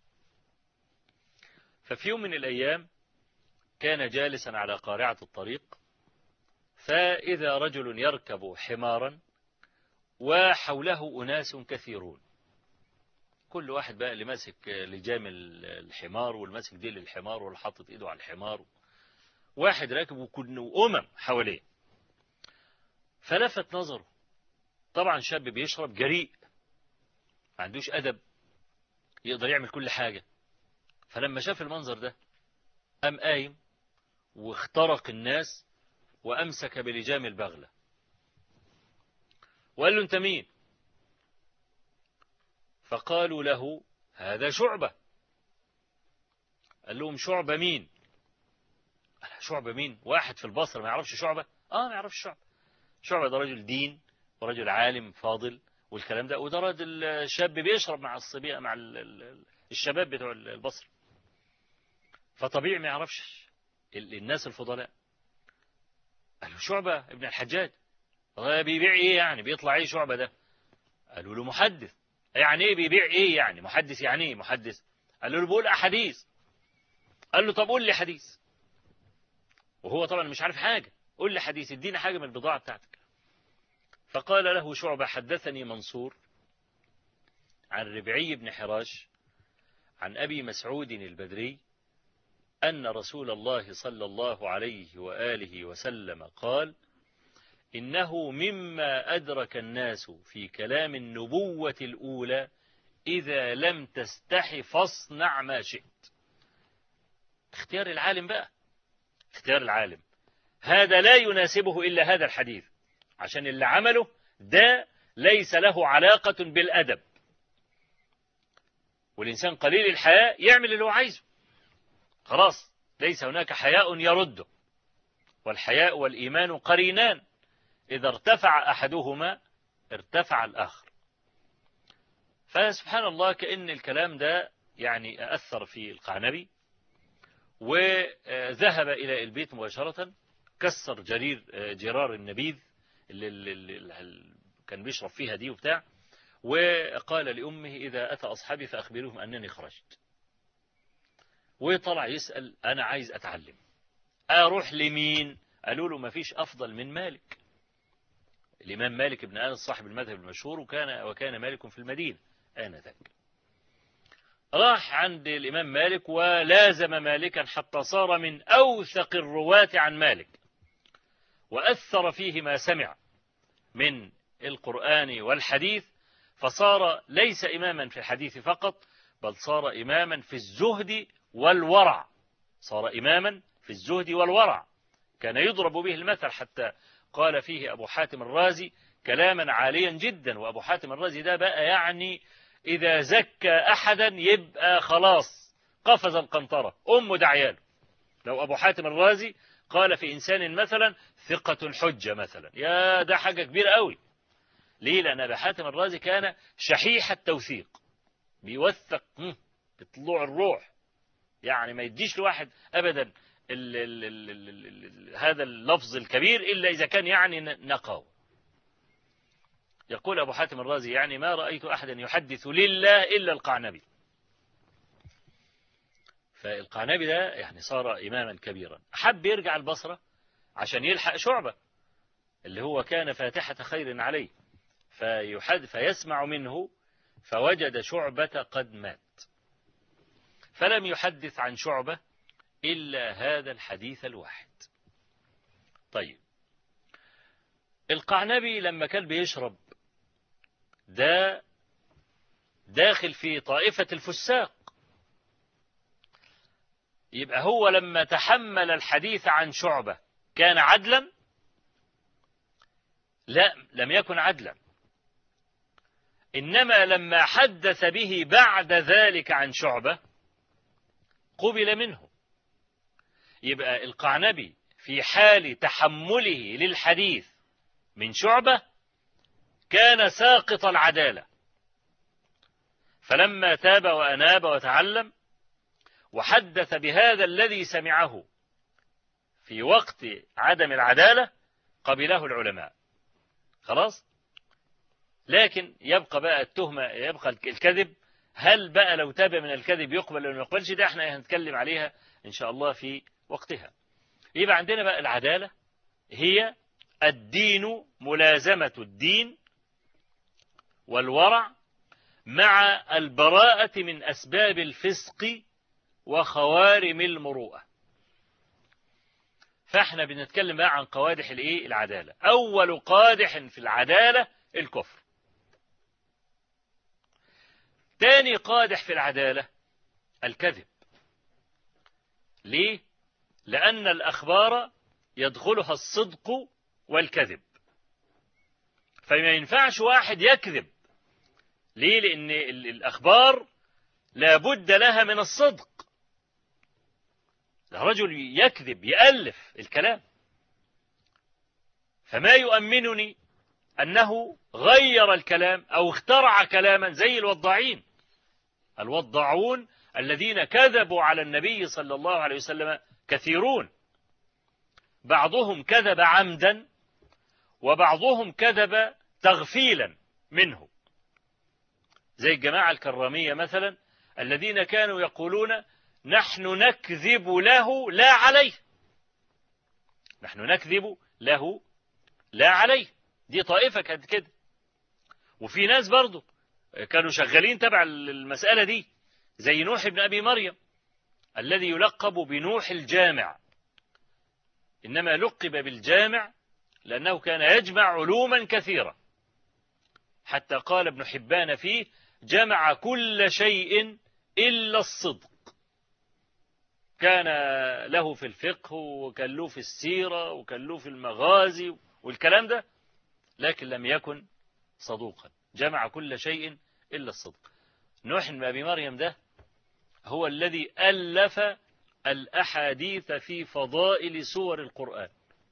ففي يوم من الأيام كان جالسا على قارعة الطريق فإذا رجل يركب حمارا وحوله أناس كثيرون كل واحد بقى اللي ماسك لجام الحمار والماسك ديل الحمار واللي حاطط ايده على الحمار واحد راكب وكل أمم حواليه فلفت نظره طبعا شاب بيشرب جريء ما عندوش أدب يقدر يعمل كل حاجة فلما شاف المنظر ده قام قايم واخترق الناس وأمسك بلجام البغلة وقال له أنت مين فقالوا له هذا شعبة قال لهم شعبة مين قال شعبة مين واحد في البصر ما يعرفش شعبة آه ما يعرفش شعبة شعبة ده رجل دين ورجل عالم فاضل والكلام ده وده راجل شاب بيشرب مع الصبية مع الشباب بتوع البصر فطبيعي ما يعرفش الناس الفضلاء قال له شعبة ابن الحجاج بيبيع ايه يعني بيطلع ايه شعبة ده قالوا له محدث يعني ايه بيبيع ايه يعني محدث يعني ايه محدث قالوا له بيقول احاديث قال له طب قول لي حديث وهو طبعا مش عارف حاجة قول لي حديث ادينا حاجة من البضاعة بتاعتك فقال له شعبة حدثني منصور عن ربعي بن حراش عن أبي مسعود البدري أن رسول الله صلى الله عليه وآله وسلم قال إنه مما أدرك الناس في كلام النبوة الأولى إذا لم تستح فاصنع ما شئت اختيار العالم بقى اختيار العالم هذا لا يناسبه إلا هذا الحديث عشان اللي عمله ده ليس له علاقة بالأدب والإنسان قليل الحياء يعمل اللي هو عايزه خلاص ليس هناك حياء يرده والحياء والإيمان قرينان إذا ارتفع أحدهما ارتفع الآخر فسبحان الله كأن الكلام ده يعني أثر في القعنبي وذهب إلى البيت مباشرة كسر جرير جرار النبيذ اللي, اللي كان بيشرب فيها دي وبتاع وقال لأمه إذا أتى أصحابي فأخبرهم أنني خرجت وطلع يسأل أنا عايز أتعلم أروح لمين قالوا له ما فيش أفضل من مالك الإمام مالك بن أنس صاحب المذهب المشهور وكان وكان مالك في المدينة آنذاك راح عند الإمام مالك ولازم مالكا حتى صار من أوثق الرواة عن مالك وأثر فيه ما سمع من القرآن والحديث فصار ليس إماما في الحديث فقط بل صار إماما في الزهد والورع صار إماما في الزهد والورع كان يضرب به المثل حتى قال فيه أبو حاتم الرازي كلاما عاليا جدا وأبو حاتم الرازي ده بقى يعني إذا زكى أحدا يبقى خلاص قفز القنطرة أمه دعياله لو أبو حاتم الرازي قال في إنسان مثلا ثقة الحجة مثلا يا ده حاجة كبيرة قوي ليه لأن أبو حاتم الرازي كان شحيح التوثيق بيوثق بطلوع الروح يعني ما يديش لواحد أبدا ال ال ال ال ال هذا اللفظ الكبير إلا إذا كان يعني نقاو يقول أبو حاتم الرازي يعني ما رأيت أحدا يحدث لله إلا القعنبي فالقعنبي ده يعني صار إماما كبيرا حب يرجع البصرة عشان يلحق شعبة اللي هو كان فاتحة خير عليه فيحد فيسمع منه فوجد شعبة قد مات فلم يحدث عن شعبة إلا هذا الحديث الواحد طيب القعنبي لما كان بيشرب ده داخل في طائفة الفساق يبقى هو لما تحمل الحديث عن شعبة كان عدلا لا لم يكن عدلا إنما لما حدث به بعد ذلك عن شعبة قبل منه يبقى القعنبي في حال تحمله للحديث من شعبة كان ساقط العدالة فلما تاب وأناب وتعلم وحدث بهذا الذي سمعه في وقت عدم العدالة قبله العلماء خلاص لكن يبقى بقى التهمة يبقى الكذب هل بقى لو تاب من الكذب يقبل ولا ما يقبلش ده احنا هنتكلم عليها ان شاء الله في وقتها يبقى عندنا بقى العدالة هي الدين ملازمة الدين والورع مع البراءة من أسباب الفسق وخوارم المروءة فاحنا بنتكلم بقى عن قوادح الايه العدالة أول قادح في العدالة الكفر تاني قادح في العدالة الكذب ليه لأن الأخبار يدخلها الصدق والكذب فما ينفعش واحد يكذب ليه لأن الأخبار لابد لها من الصدق الرجل يكذب يألف الكلام فما يؤمنني أنه غير الكلام أو اخترع كلاما زي الوضاعين الوضاعون الذين كذبوا على النبي صلى الله عليه وسلم كثيرون بعضهم كذب عمدا وبعضهم كذب تغفيلا منه زي الجماعة الكرامية مثلا الذين كانوا يقولون نحن نكذب له لا عليه نحن نكذب له لا عليه دي طائفة كانت كده وفي ناس برضو كانوا شغالين تبع المسألة دي زي نوح بن أبي مريم الذي يلقب بنوح الجامع إنما لقب بالجامع لأنه كان يجمع علوما كثيرة حتى قال ابن حبان فيه جمع كل شيء إلا الصدق كان له في الفقه وكان له في السيرة وكان له في المغازي والكلام ده لكن لم يكن صدوقا جمع كل شيء إلا الصدق نوح بن أبي مريم ده هو الذي ألف الأحاديث في فضائل سور القرآن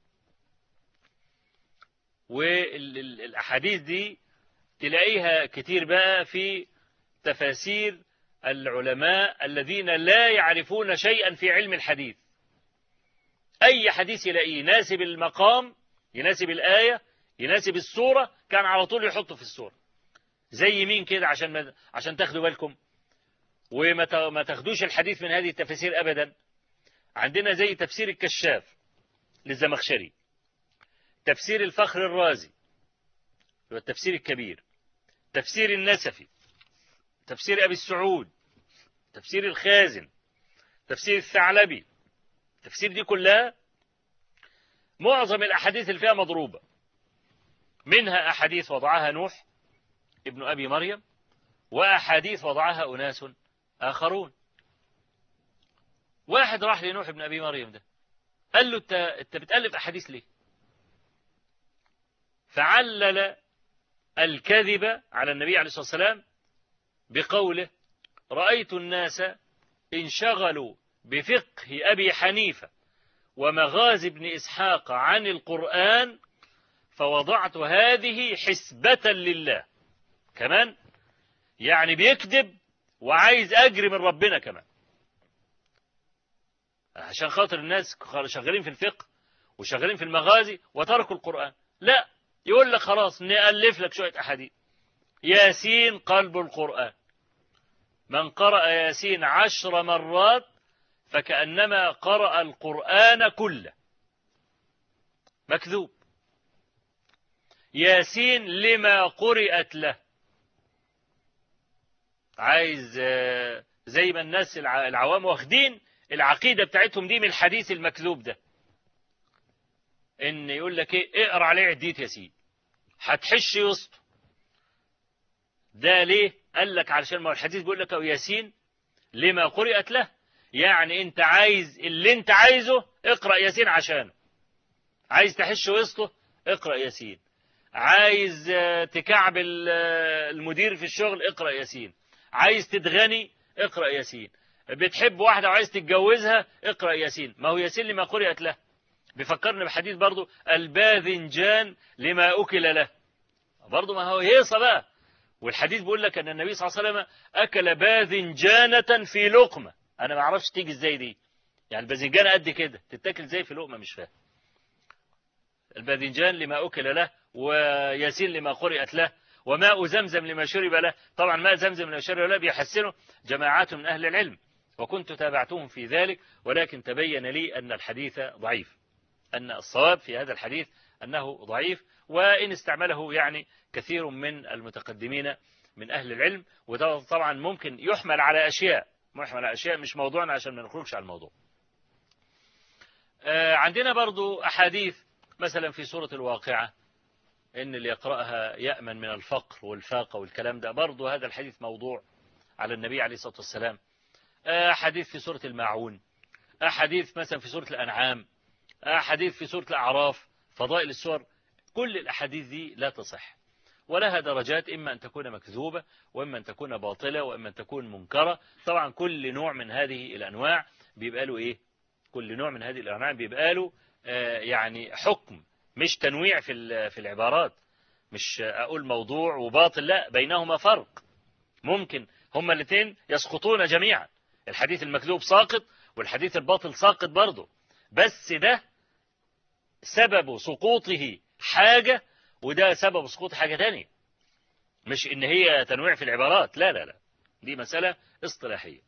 والأحاديث دي تلاقيها كتير بقى في تفاسير العلماء الذين لا يعرفون شيئا في علم الحديث أي حديث يلاقيه يناسب المقام يناسب الآية يناسب السورة كان على طول يحطه في السورة زي مين كده عشان ما عشان تاخدوا بالكم وما ما تاخدوش الحديث من هذه التفاسير أبدا عندنا زي تفسير الكشاف للزمخشري تفسير الفخر الرازي والتفسير الكبير تفسير النسفي تفسير أبي السعود تفسير الخازن تفسير الثعلبي التفسير دي كلها معظم الأحاديث اللي فيها مضروبة منها أحاديث وضعها نوح ابن أبي مريم وأحاديث وضعها أناس آخرون واحد راح لنوح ابن أبي مريم ده قال له أنت بتألف أحاديث ليه فعلل الكذب على النبي عليه الصلاة والسلام بقوله رأيت الناس انشغلوا بفقه أبي حنيفة ومغازي ابن إسحاق عن القرآن فوضعت هذه حسبة لله كمان يعني بيكذب وعايز أجري من ربنا كمان عشان خاطر الناس شغالين في الفقه وشغالين في المغازي وتركوا القرآن لا يقول لك خلاص نألف لك شوية أحاديث ياسين قلب القرآن من قرأ ياسين عشر مرات فكأنما قرأ القرآن كله مكذوب ياسين لما قرأت له عايز زي ما الناس العوام واخدين العقيدة بتاعتهم دي من الحديث المكذوب ده ان يقول لك ايه اقرا عليه عديت ياسين هتحش وسطه ده ليه قال لك علشان ما هو الحديث بيقول لك او ياسين لما قرأت له يعني انت عايز اللي انت عايزه اقرأ ياسين عشانه عايز تحش وسطه اقرأ ياسين عايز تكعب المدير في الشغل اقرأ ياسين عايز تتغني اقرأ ياسين بتحب واحدة وعايز تتجوزها اقرأ ياسين ما هو ياسين لما قرأت له بيفكرني بحديث برضو الباذنجان لما أكل له برضو ما هو هيصة بقى والحديث بيقول لك أن النبي صلى الله عليه وسلم أكل باذنجانة في لقمة أنا ما أعرفش تيجي إزاي دي يعني الباذنجانة قد كده تتاكل إزاي في لقمة مش فاهم الباذنجان لما أكل له وياسين لما قرأت له وماء زمزم لما شرب له طبعا ماء زمزم لما شرب له بيحسنه جماعات من أهل العلم وكنت تابعتهم في ذلك ولكن تبين لي أن الحديث ضعيف أن الصواب في هذا الحديث أنه ضعيف وإن استعمله يعني كثير من المتقدمين من أهل العلم وده طبعا ممكن يحمل على أشياء يحمل على أشياء مش موضوعنا عشان ما نخرجش على الموضوع عندنا برضو أحاديث مثلا في سورة الواقعة إن اللي يقرأها يأمن من الفقر والفاقة والكلام ده برضو هذا الحديث موضوع على النبي عليه الصلاة والسلام أحاديث في سورة الماعون أحاديث مثلا في سورة الأنعام أحاديث في سورة الأعراف فضائل السور كل الأحاديث دي لا تصح ولها درجات إما أن تكون مكذوبة وإما أن تكون باطلة وإما أن تكون منكرة طبعا كل نوع من هذه الأنواع بيبقى له إيه كل نوع من هذه الأنواع بيبقى له آه يعني حكم مش تنويع في في العبارات مش أقول موضوع وباطل لا بينهما فرق ممكن هما الاثنين يسقطون جميعا الحديث المكذوب ساقط والحديث الباطل ساقط برضه بس ده سبب سقوطه حاجة وده سبب سقوط حاجة تانية مش ان هي تنويع في العبارات لا لا لا دي مسألة اصطلاحية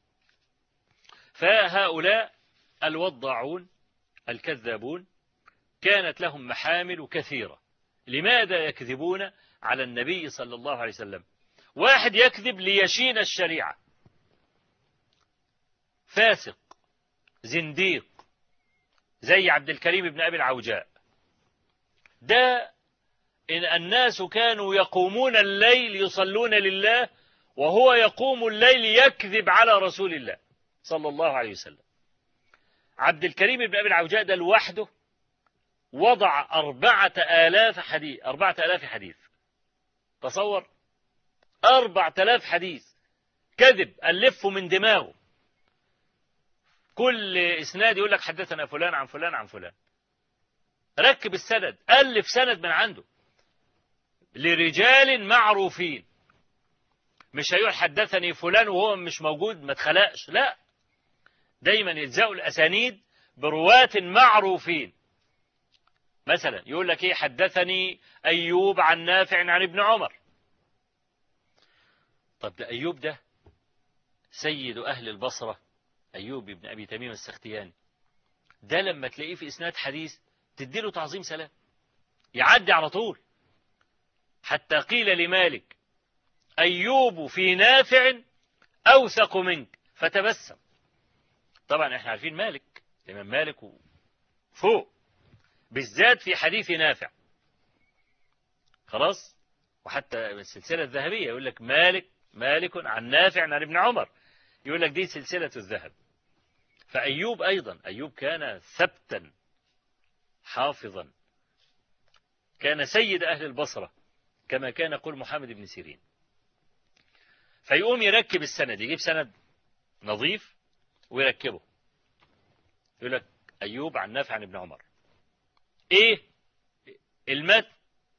فهؤلاء الوضاعون الكذابون كانت لهم محامل كثيرة لماذا يكذبون على النبي صلى الله عليه وسلم واحد يكذب ليشين الشريعة فاسق زنديق زي عبد الكريم بن أبي العوجاء ده إن الناس كانوا يقومون الليل يصلون لله وهو يقوم الليل يكذب على رسول الله صلى الله عليه وسلم عبد الكريم بن أبي العوجاء ده لوحده وضع أربعة آلاف حديث أربعة آلاف حديث تصور أربعة آلاف حديث كذب ألفه من دماغه كل إسناد يقول لك حدثنا فلان عن فلان عن فلان ركب السند ألف سند من عنده لرجال معروفين مش هيقول حدثني فلان وهو مش موجود ما اتخلقش لا دايما يلزقوا الأسانيد برواة معروفين مثلا يقول لك ايه حدثني أيوب عن نافع عن ابن عمر طب ده أيوب ده سيد أهل البصرة أيوب بن أبي تميم السختياني ده لما تلاقيه في إسناد حديث تديله تعظيم سلام يعدي على طول حتى قيل لمالك أيوب في نافع أوثق منك فتبسم طبعا احنا عارفين مالك الإمام مالك فوق بالذات في حديث نافع خلاص وحتى السلسلة الذهبية يقول لك مالك مالك عن نافع عن ابن عمر يقول لك دي سلسلة الذهب فأيوب أيضا أيوب كان ثبتا حافظا كان سيد أهل البصرة كما كان يقول محمد بن سيرين فيقوم يركب السند يجيب سند نظيف ويركبه يقول لك أيوب عن نافع عن ابن عمر إيه المت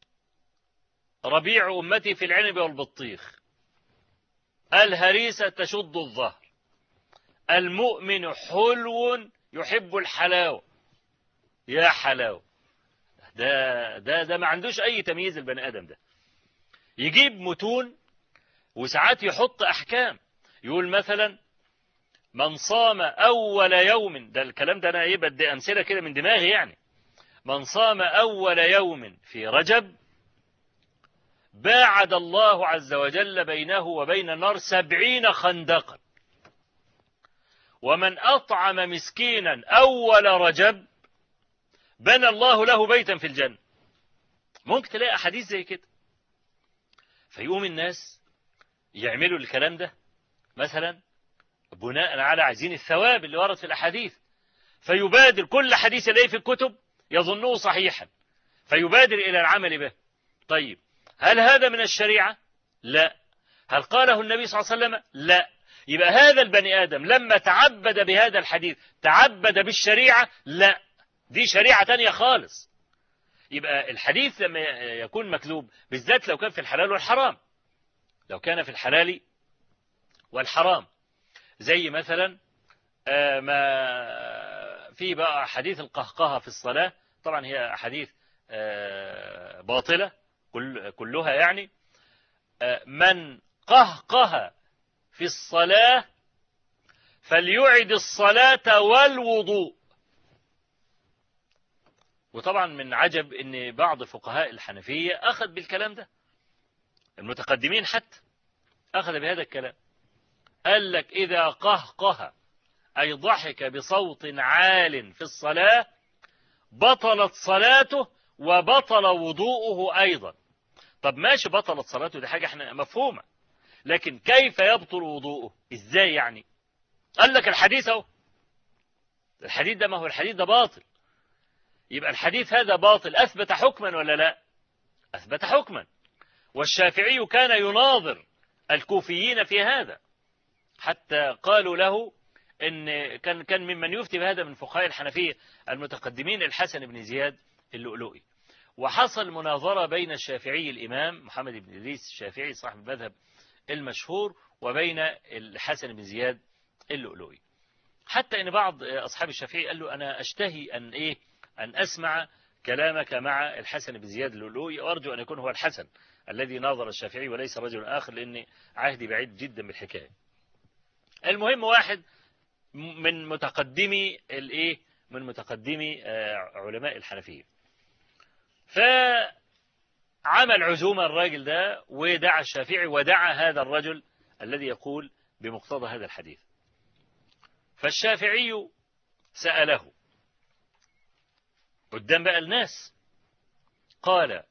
ربيع أمتي في العنب والبطيخ الهريسة تشد الظهر المؤمن حلو يحب الحلاوة يا حلاوة ده ده ده ما عندوش أي تمييز البني آدم ده يجيب متون وساعات يحط أحكام يقول مثلا من صام أول يوم ده الكلام ده أنا إيه بدي أمثلة كده من دماغي يعني من صام أول يوم في رجب باعد الله عز وجل بينه وبين النار سبعين خندقا ومن أطعم مسكينا أول رجب بنى الله له بيتا في الجنة ممكن تلاقي أحاديث زي كده فيقوم الناس يعملوا الكلام ده مثلا بناء على عايزين الثواب اللي ورد في الأحاديث فيبادر كل حديث يلاقيه في الكتب يظنه صحيحا فيبادر إلى العمل به طيب هل هذا من الشريعة لا هل قاله النبي صلى الله عليه وسلم لا يبقى هذا البني آدم لما تعبد بهذا الحديث تعبد بالشريعة لا دي شريعة تانية خالص يبقى الحديث لما يكون مكذوب بالذات لو كان في الحلال والحرام لو كان في الحلال والحرام زي مثلا ما في بقى حديث القهقهة في الصلاة طبعا هي حديث باطلة كل كلها يعني من قهقه في الصلاة فليعد الصلاة والوضوء وطبعا من عجب ان بعض فقهاء الحنفية اخذ بالكلام ده المتقدمين حتى اخذ بهذا الكلام قال لك اذا قهقه اي ضحك بصوت عال في الصلاة بطلت صلاته وبطل وضوءه ايضا طب ماشي بطلت صلاته دي حاجة احنا مفهومة لكن كيف يبطل وضوءه ازاي يعني قال لك الحديث اهو الحديث ده ما هو الحديث ده باطل يبقى الحديث هذا باطل أثبت حكما ولا لا أثبت حكما والشافعي كان يناظر الكوفيين في هذا حتى قالوا له إن كان كان ممن يفتي بهذا من فقهاء الحنفية المتقدمين الحسن بن زياد اللؤلؤي وحصل مناظرة بين الشافعي الإمام محمد بن إدريس الشافعي صاحب المذهب المشهور وبين الحسن بن زياد اللؤلؤي حتى ان بعض اصحاب الشافعي قال له انا اشتهي ان ايه ان اسمع كلامك مع الحسن بن زياد اللؤلؤي وارجو ان يكون هو الحسن الذي ناظر الشافعي وليس رجل اخر لان عهدي بعيد جدا بالحكايه المهم واحد من متقدمي الايه من متقدمي علماء الحنفيه فعمل عزومه الراجل ده ودعا الشافعي ودعا هذا الرجل الذي يقول بمقتضى هذا الحديث فالشافعي سأله قدام بقى الناس قال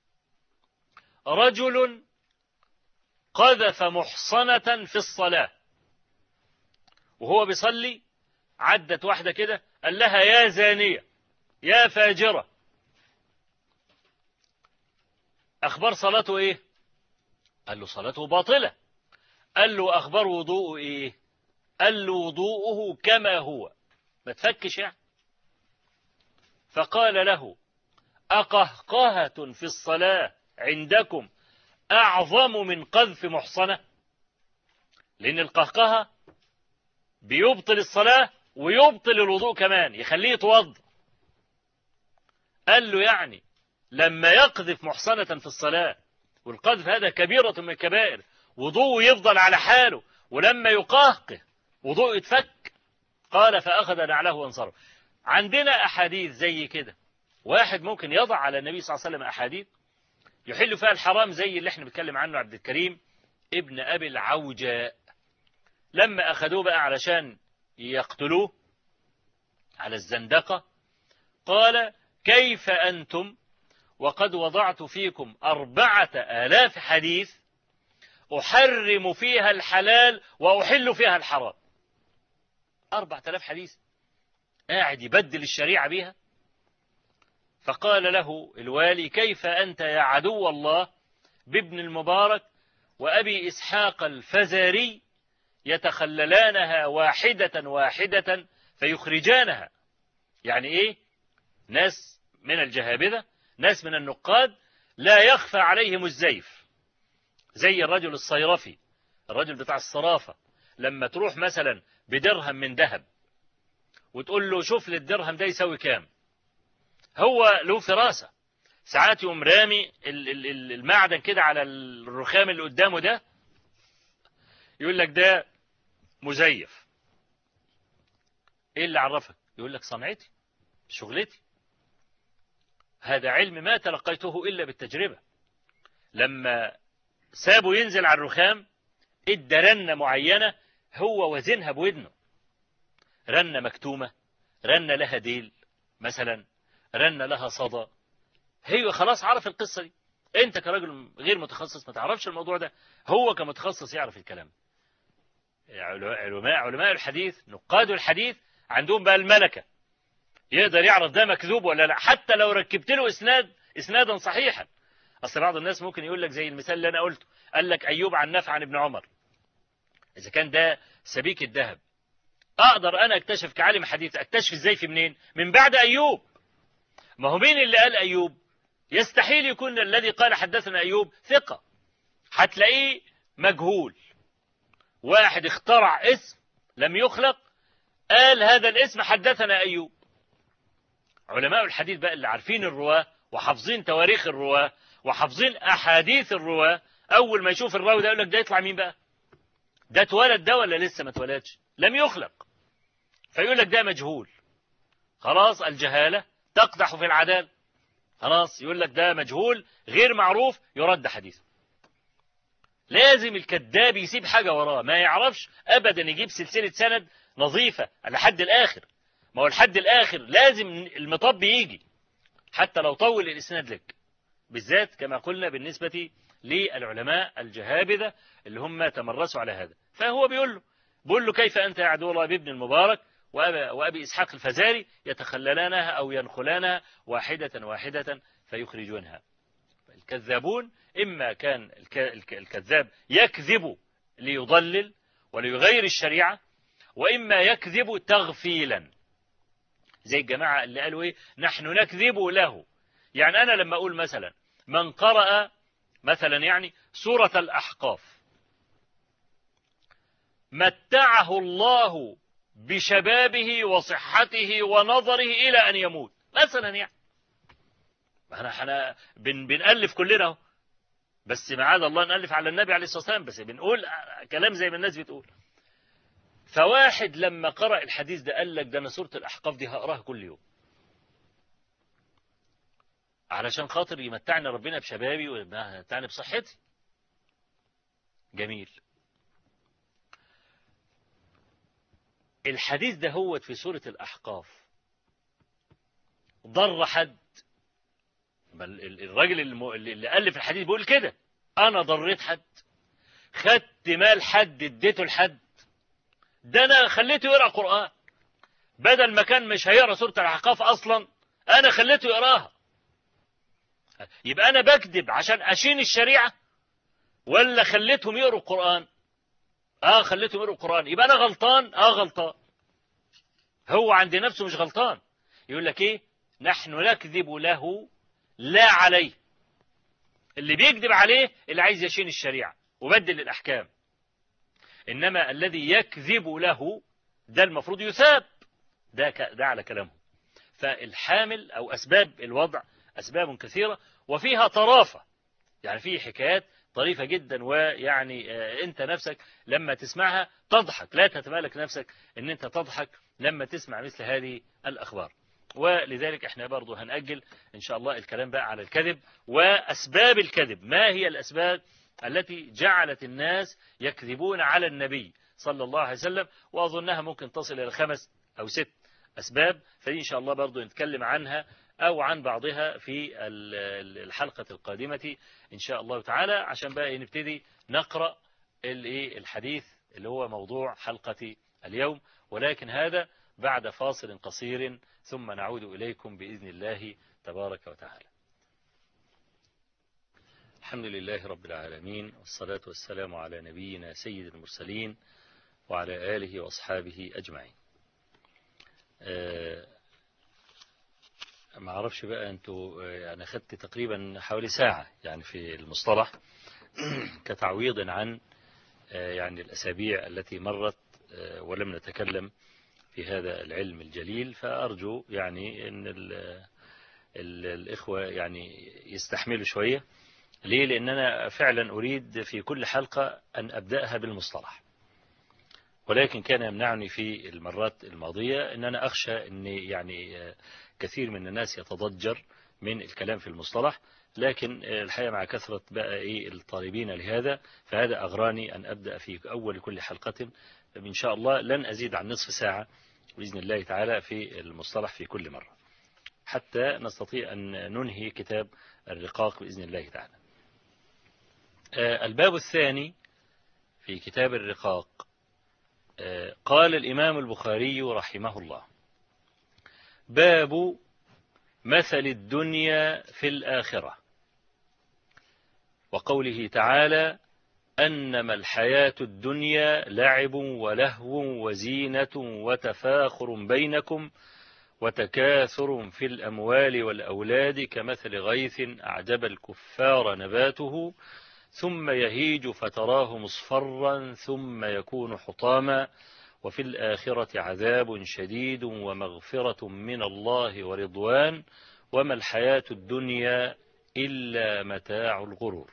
رجل قذف محصنة في الصلاة وهو بيصلي عدت واحدة كده قال لها يا زانية يا فاجرة أخبار صلاته إيه قال له صلاته باطلة قال له أخبار وضوءه إيه قال له وضوءه كما هو ما تفكش يعني فقال له أقهقهة في الصلاة عندكم أعظم من قذف محصنة لأن القهقهة بيبطل الصلاة ويبطل الوضوء كمان يخليه يتوضا قال له يعني لما يقذف محصنة في الصلاة والقذف هذا كبيرة من الكبائر وضوءه يفضل على حاله ولما يقهقه وضوء يتفك قال فأخذ نعله وانصرف عندنا أحاديث زي كده واحد ممكن يضع على النبي صلى الله عليه وسلم أحاديث يحل فيها الحرام زي اللي احنا بنتكلم عنه عبد الكريم ابن أبي العوجاء لما أخذوه بقى علشان يقتلوه على الزندقة قال كيف أنتم وقد وضعت فيكم أربعة آلاف حديث أحرم فيها الحلال وأحل فيها الحرام أربعة آلاف حديث قاعد يبدل الشريعة بها فقال له الوالي كيف أنت يا عدو الله بابن المبارك وأبي إسحاق الفزاري يتخللانها واحدة واحدة فيخرجانها يعني إيه ناس من الجهابذة ناس من النقاد لا يخفى عليهم الزيف زي الرجل الصيرفي الرجل بتاع الصرافة لما تروح مثلا بدرهم من ذهب وتقول له شوف لي الدرهم ده يساوي كام هو له فراسة ساعات يقوم رامي المعدن كده على الرخام اللي قدامه ده يقول لك ده مزيف ايه اللي عرفك يقول لك صنعتي شغلتي هذا علم ما تلقيته إلا بالتجربة لما سابه ينزل على الرخام ادى رنة معينة هو وزنها بودنه رنة مكتومة رنة لها ديل مثلا رنة لها صدى هي خلاص عرف القصة دي انت كراجل غير متخصص ما تعرفش الموضوع ده هو كمتخصص يعرف الكلام علماء علماء الحديث نقاد الحديث عندهم بقى الملكة يقدر يعرف ده مكذوب ولا لا حتى لو ركبت له اسناد اسنادا صحيحا اصل بعض الناس ممكن يقول لك زي المثال اللي انا قلته قال لك ايوب عن نافع عن ابن عمر اذا كان ده سبيك الذهب اقدر انا اكتشف كعالم حديث اكتشف ازاي في منين من بعد ايوب ما هو مين اللي قال ايوب يستحيل يكون الذي قال حدثنا ايوب ثقه هتلاقيه مجهول واحد اخترع اسم لم يخلق قال هذا الاسم حدثنا ايوب علماء الحديث بقى اللي عارفين الرواة وحافظين تواريخ الرواة وحافظين أحاديث الرواة أول ما يشوف الراوي ده يقول لك ده يطلع مين بقى ده اتولد ده ولا لسه ما اتولدش لم يخلق فيقول لك ده مجهول خلاص الجهالة تقدح في العدالة خلاص يقول لك ده مجهول غير معروف يرد حديثه لازم الكذاب يسيب حاجة وراه ما يعرفش أبدا يجيب سلسلة سند نظيفة لحد الآخر ما هو الحد الآخر لازم المطب يجي حتى لو طول الإسناد لك بالذات كما قلنا بالنسبة للعلماء الجهابذة اللي هم تمرسوا على هذا فهو بيقول له بيقول له كيف أنت يا عدو الله بابن المبارك وأبي, وأبي إسحاق الفزاري يتخللانها أو ينخلانها واحدة واحدة فيخرجونها الكذابون إما كان الكذاب يكذب ليضلل وليغير الشريعة وإما يكذب تغفيلا زي الجماعة اللي قالوا إيه نحن نكذب له يعني أنا لما أقول مثلا من قرأ مثلا يعني سورة الأحقاف متعه الله بشبابه وصحته ونظره إلى أن يموت مثلا يعني احنا احنا بن بنألف كلنا اهو بس معاذ الله نألف على النبي عليه الصلاة والسلام بس بنقول كلام زي ما الناس بتقول فواحد لما قرأ الحديث ده قال لك ده أنا سورة الأحقاف دي هقراها كل يوم علشان خاطر يمتعني ربنا بشبابي ويمتعني بصحتي جميل الحديث ده هو في سورة الأحقاف ضر حد الراجل اللي ألف الحديث بيقول كده أنا ضريت حد خدت مال حد اديته لحد ده أنا خليته يقرأ قرآن بدل ما كان مش هيقرأ سورة الأحقاف أصلا أنا خليته يقراها يبقى أنا بكذب عشان أشين الشريعة ولا خليتهم يقروا القرآن اه خليتهم يقروا القرآن يبقى أنا غلطان اه غلطان هو عند نفسه مش غلطان يقول لك ايه نحن نكذب له لا عليه اللي بيكذب عليه اللي عايز يشين الشريعة وبدل الأحكام إنما الذي يكذب له ده المفروض يثاب ده, ده على كلامه فالحامل أو أسباب الوضع أسباب كثيرة وفيها طرافة يعني في حكايات طريفة جدا ويعني أنت نفسك لما تسمعها تضحك لا تتمالك نفسك أن أنت تضحك لما تسمع مثل هذه الأخبار ولذلك احنا برضو هنأجل إن شاء الله الكلام بقى على الكذب وأسباب الكذب ما هي الأسباب التي جعلت الناس يكذبون على النبي صلى الله عليه وسلم وأظنها ممكن تصل إلى خمس أو ست أسباب فدي إن شاء الله برضو نتكلم عنها أو عن بعضها في الحلقة القادمة إن شاء الله تعالى عشان بقى نبتدي نقرأ الحديث اللي هو موضوع حلقة اليوم ولكن هذا بعد فاصل قصير ثم نعود إليكم بإذن الله تبارك وتعالى الحمد لله رب العالمين والصلاة والسلام على نبينا سيد المرسلين وعلى آله وأصحابه أجمعين أه ما اعرفش بقى انتوا يعني خدت تقريبا حوالي ساعة يعني في المصطلح كتعويض عن يعني الأسابيع التي مرت ولم نتكلم في هذا العلم الجليل فأرجو يعني أن ال ال الإخوة يعني يستحملوا شوية ليه لأن أنا فعلا أريد في كل حلقة أن أبدأها بالمصطلح ولكن كان يمنعني في المرات الماضية أن أنا أخشى أن يعني كثير من الناس يتضجر من الكلام في المصطلح لكن الحقيقة مع كثرة بقى إيه الطالبين لهذا فهذا أغراني أن أبدأ في أول كل حلقة إن شاء الله لن أزيد عن نصف ساعة بإذن الله تعالى في المصطلح في كل مرة حتى نستطيع أن ننهي كتاب الرقاق بإذن الله تعالى الباب الثاني في كتاب الرقاق قال الإمام البخاري رحمه الله باب مثل الدنيا في الآخرة وقوله تعالى أنما الحياة الدنيا لعب ولهو وزينة وتفاخر بينكم وتكاثر في الأموال والأولاد كمثل غيث أعجب الكفار نباته ثم يهيج فتراه مصفرا ثم يكون حطاما وفي الآخرة عذاب شديد ومغفرة من الله ورضوان وما الحياة الدنيا إلا متاع الغرور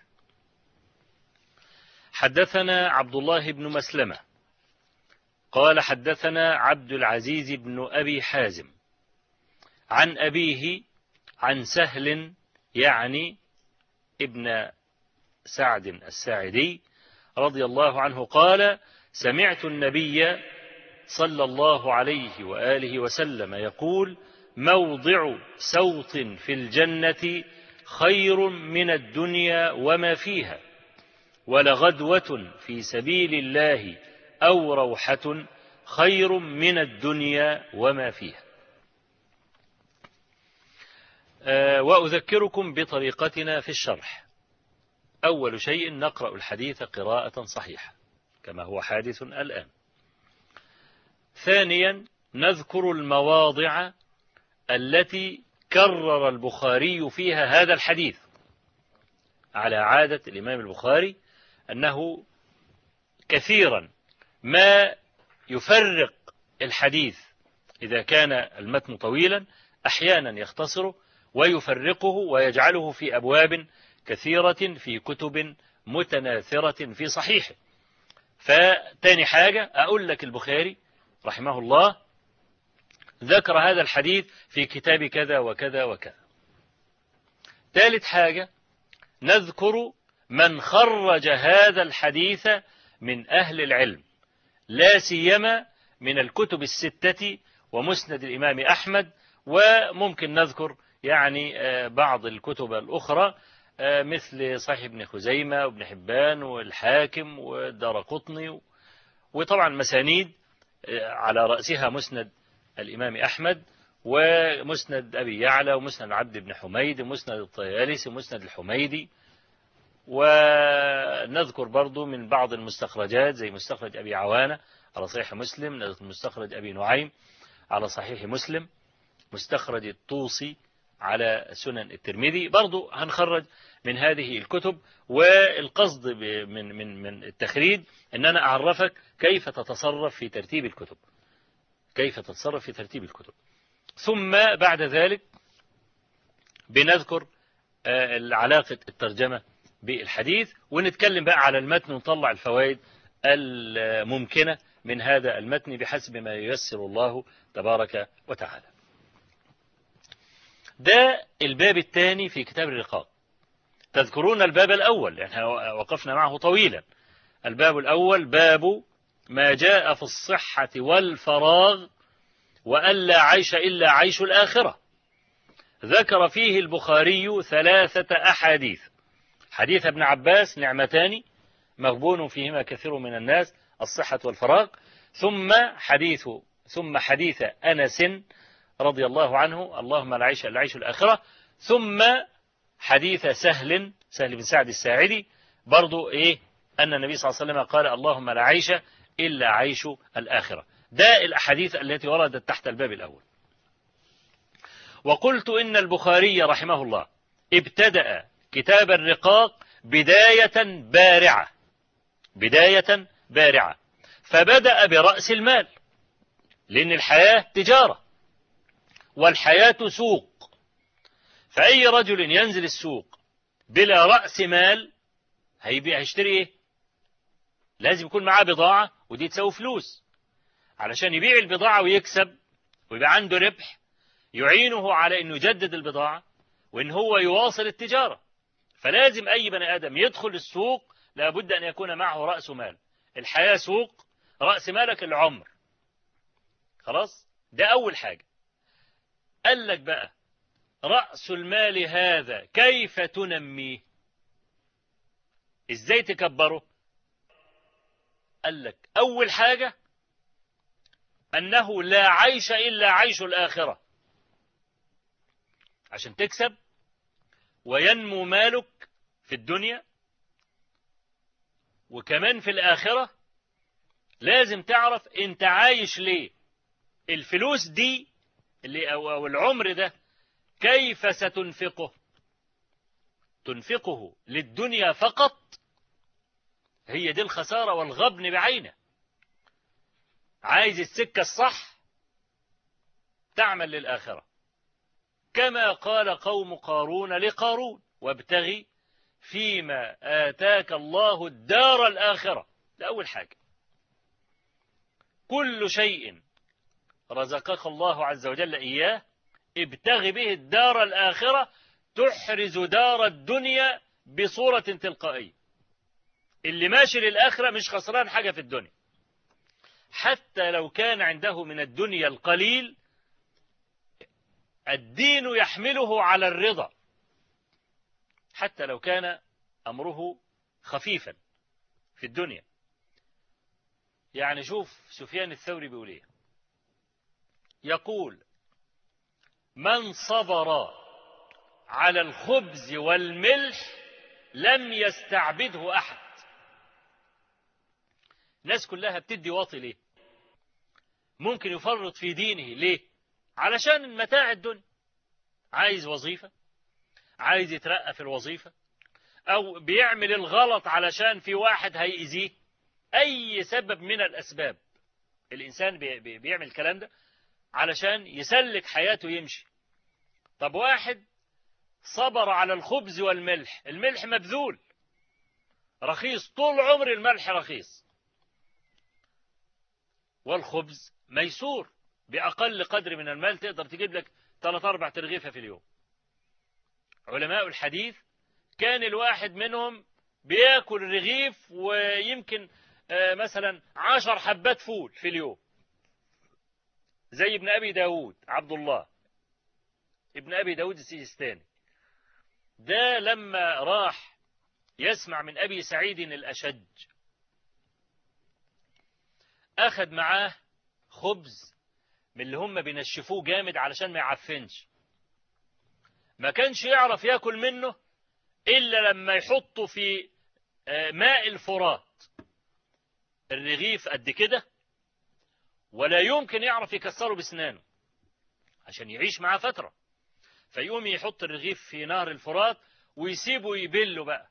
حدثنا عبد الله بن مسلمة قال حدثنا عبد العزيز بن أبي حازم عن أبيه عن سهل يعني ابن سعد الساعدي رضي الله عنه قال سمعت النبي صلى الله عليه وآله وسلم يقول موضع سوط في الجنة خير من الدنيا وما فيها ولغدوة في سبيل الله أو روحة خير من الدنيا وما فيها وأذكركم بطريقتنا في الشرح أول شيء نقرأ الحديث قراءة صحيحة كما هو حادث الآن ثانيا نذكر المواضع التي كرر البخاري فيها هذا الحديث على عادة الإمام البخاري أنه كثيرا ما يفرق الحديث إذا كان المتن طويلا أحيانا يختصره ويفرقه ويجعله في أبواب كثيرة في كتب متناثرة في صحيحه فتاني حاجة أقول لك البخاري رحمه الله ذكر هذا الحديث في كتاب كذا وكذا وكذا ثالث حاجة نذكر من خرج هذا الحديث من أهل العلم لا سيما من الكتب الستة ومسند الإمام أحمد وممكن نذكر يعني بعض الكتب الأخرى مثل صحيح ابن خزيمة وابن حبان والحاكم والدار قطني وطبعا مسانيد على رأسها مسند الإمام أحمد ومسند أبي يعلى ومسند عبد بن حميد ومسند الطيالسي ومسند الحميدي ونذكر برضو من بعض المستخرجات زي مستخرج أبي عوانة على صحيح مسلم مستخرج أبي نعيم على صحيح مسلم مستخرج الطوسي على سنن الترمذي برضو هنخرج من هذه الكتب والقصد من من من التخريج ان انا اعرفك كيف تتصرف في ترتيب الكتب كيف تتصرف في ترتيب الكتب ثم بعد ذلك بنذكر علاقة الترجمة بالحديث ونتكلم بقى على المتن ونطلع الفوائد الممكنة من هذا المتن بحسب ما ييسر الله تبارك وتعالى ده الباب الثاني في كتاب الرقاق تذكرون الباب الأول يعني وقفنا معه طويلا الباب الأول باب ما جاء في الصحة والفراغ وألا عيش إلا عيش الآخرة ذكر فيه البخاري ثلاثة أحاديث حديث ابن عباس نعمتان مغبون فيهما كثير من الناس الصحة والفراغ ثم حديث ثم حديث أنس رضي الله عنه اللهم لا عيش إلا عيش الآخرة ثم حديث سهل سهل بن سعد الساعدي برضو إيه أن النبي صلى الله عليه وسلم قال اللهم لا عيش إلا عيش الآخرة ده الأحاديث التي وردت تحت الباب الأول وقلت إن البخاري رحمه الله ابتدأ كتاب الرقاق بداية بارعة بداية بارعة فبدأ برأس المال لأن الحياة تجارة والحياة سوق فأي رجل ينزل السوق بلا رأس مال هيبيع هيشتري ايه لازم يكون معاه بضاعة ودي تساوي فلوس علشان يبيع البضاعة ويكسب ويبقى عنده ربح يعينه على انه يجدد البضاعة وان هو يواصل التجارة فلازم اي بني ادم يدخل السوق لابد ان يكون معه رأس مال الحياة سوق رأس مالك العمر خلاص ده اول حاجة قال لك بقى رأس المال هذا كيف تنميه ازاي تكبره قال لك اول حاجة انه لا عيش الا عيش الاخرة عشان تكسب وينمو مالك في الدنيا وكمان في الاخرة لازم تعرف انت عايش ليه الفلوس دي اللي او العمر ده كيف ستنفقه تنفقه للدنيا فقط هي دي الخسارة والغبن بعينه عايز السكة الصح تعمل للآخرة كما قال قوم قارون لقارون وابتغي فيما آتاك الله الدار الآخرة ده أول حاجة كل شيء رزقك الله عز وجل إياه ابتغ به الدار الآخرة تحرز دار الدنيا بصورة تلقائية اللي ماشي للآخرة مش خسران حاجة في الدنيا حتى لو كان عنده من الدنيا القليل الدين يحمله على الرضا حتى لو كان أمره خفيفا في الدنيا يعني شوف سفيان الثوري بيقول ايه يقول من صبر على الخبز والملح لم يستعبده أحد الناس كلها بتدي واطي ليه ممكن يفرط في دينه ليه علشان متاع الدنيا عايز وظيفة عايز يترقى في الوظيفة أو بيعمل الغلط علشان في واحد هيأذيه أي سبب من الأسباب الإنسان بي بي بيعمل الكلام ده علشان يسلك حياته يمشي طب واحد صبر على الخبز والملح الملح مبذول رخيص طول عمر الملح رخيص والخبز ميسور بأقل قدر من المال تقدر تجيب لك ثلاث أربع ترغيفة في اليوم علماء الحديث كان الواحد منهم بياكل رغيف ويمكن مثلا عشر حبات فول في اليوم زي ابن أبي داود عبد الله ابن أبي داود السيستاني ده لما راح يسمع من أبي سعيد الأشج أخذ معاه خبز من اللي هم بينشفوه جامد علشان ما يعفنش ما كانش يعرف ياكل منه إلا لما يحطه في ماء الفرات الرغيف قد كده ولا يمكن يعرف يكسره بسنانه عشان يعيش معاه فترة فيقوم يحط الرغيف في نهر الفرات ويسيبه يبله بقى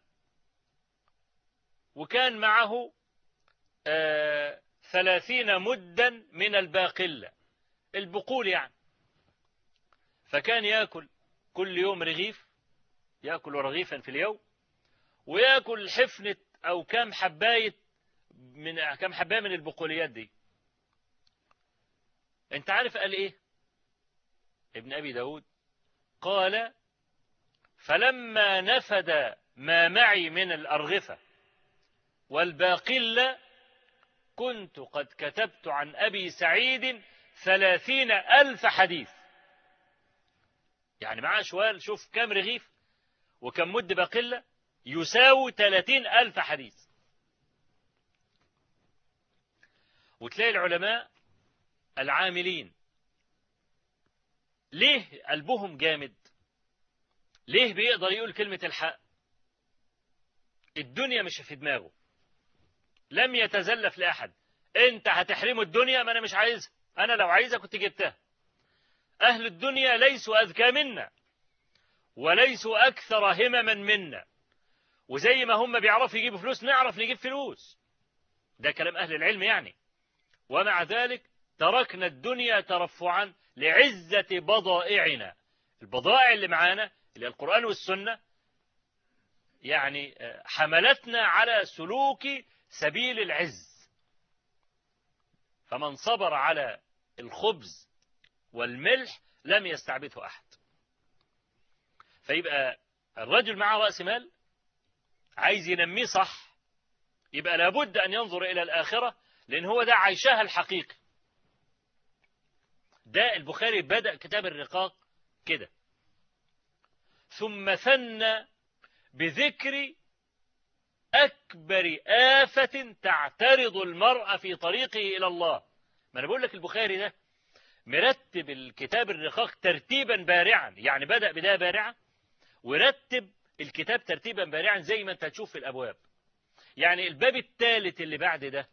وكان معه آه ثلاثين مدا من الباقلة البقول يعني فكان يأكل كل يوم رغيف يأكل رغيفا في اليوم ويأكل حفنة أو كام حباية من كام حباية من البقوليات دي انت عارف قال ايه ابن ابي داود قال فلما نفد ما معي من الأرغفة والباقلة كنت قد كتبت عن أبي سعيد ثلاثين ألف حديث يعني معاه شوال شوف كم رغيف وكم مد باقلة يساوي ثلاثين ألف حديث وتلاقي العلماء العاملين ليه قلبهم جامد ليه بيقدر يقول كلمة الحق الدنيا مش في دماغه لم يتزلف لأحد انت هتحرمه الدنيا ما انا مش عايزها انا لو عايزها كنت جبتها اهل الدنيا ليسوا اذكى منا وليسوا اكثر همما منا وزي ما هم بيعرفوا يجيبوا فلوس نعرف نجيب فلوس ده كلام اهل العلم يعني ومع ذلك تركنا الدنيا ترفعا لعزة بضائعنا البضائع اللي معانا اللي القرآن والسنة يعني حملتنا على سلوك سبيل العز فمن صبر على الخبز والملح لم يستعبده أحد فيبقى الرجل معه رأس مال عايز ينميه صح يبقى لابد أن ينظر إلى الآخرة لأن هو ده عيشها الحقيقي ده البخاري بدأ كتاب الرقاق كده ثم ثنى بذكر أكبر آفة تعترض المرء في طريقه إلى الله ما أنا بقول لك البخاري ده مرتب الكتاب الرقاق ترتيبا بارعا يعني بدأ بداية بارعة ورتب الكتاب ترتيبا بارعا زي ما انت هتشوف في الأبواب يعني الباب الثالث اللي بعد ده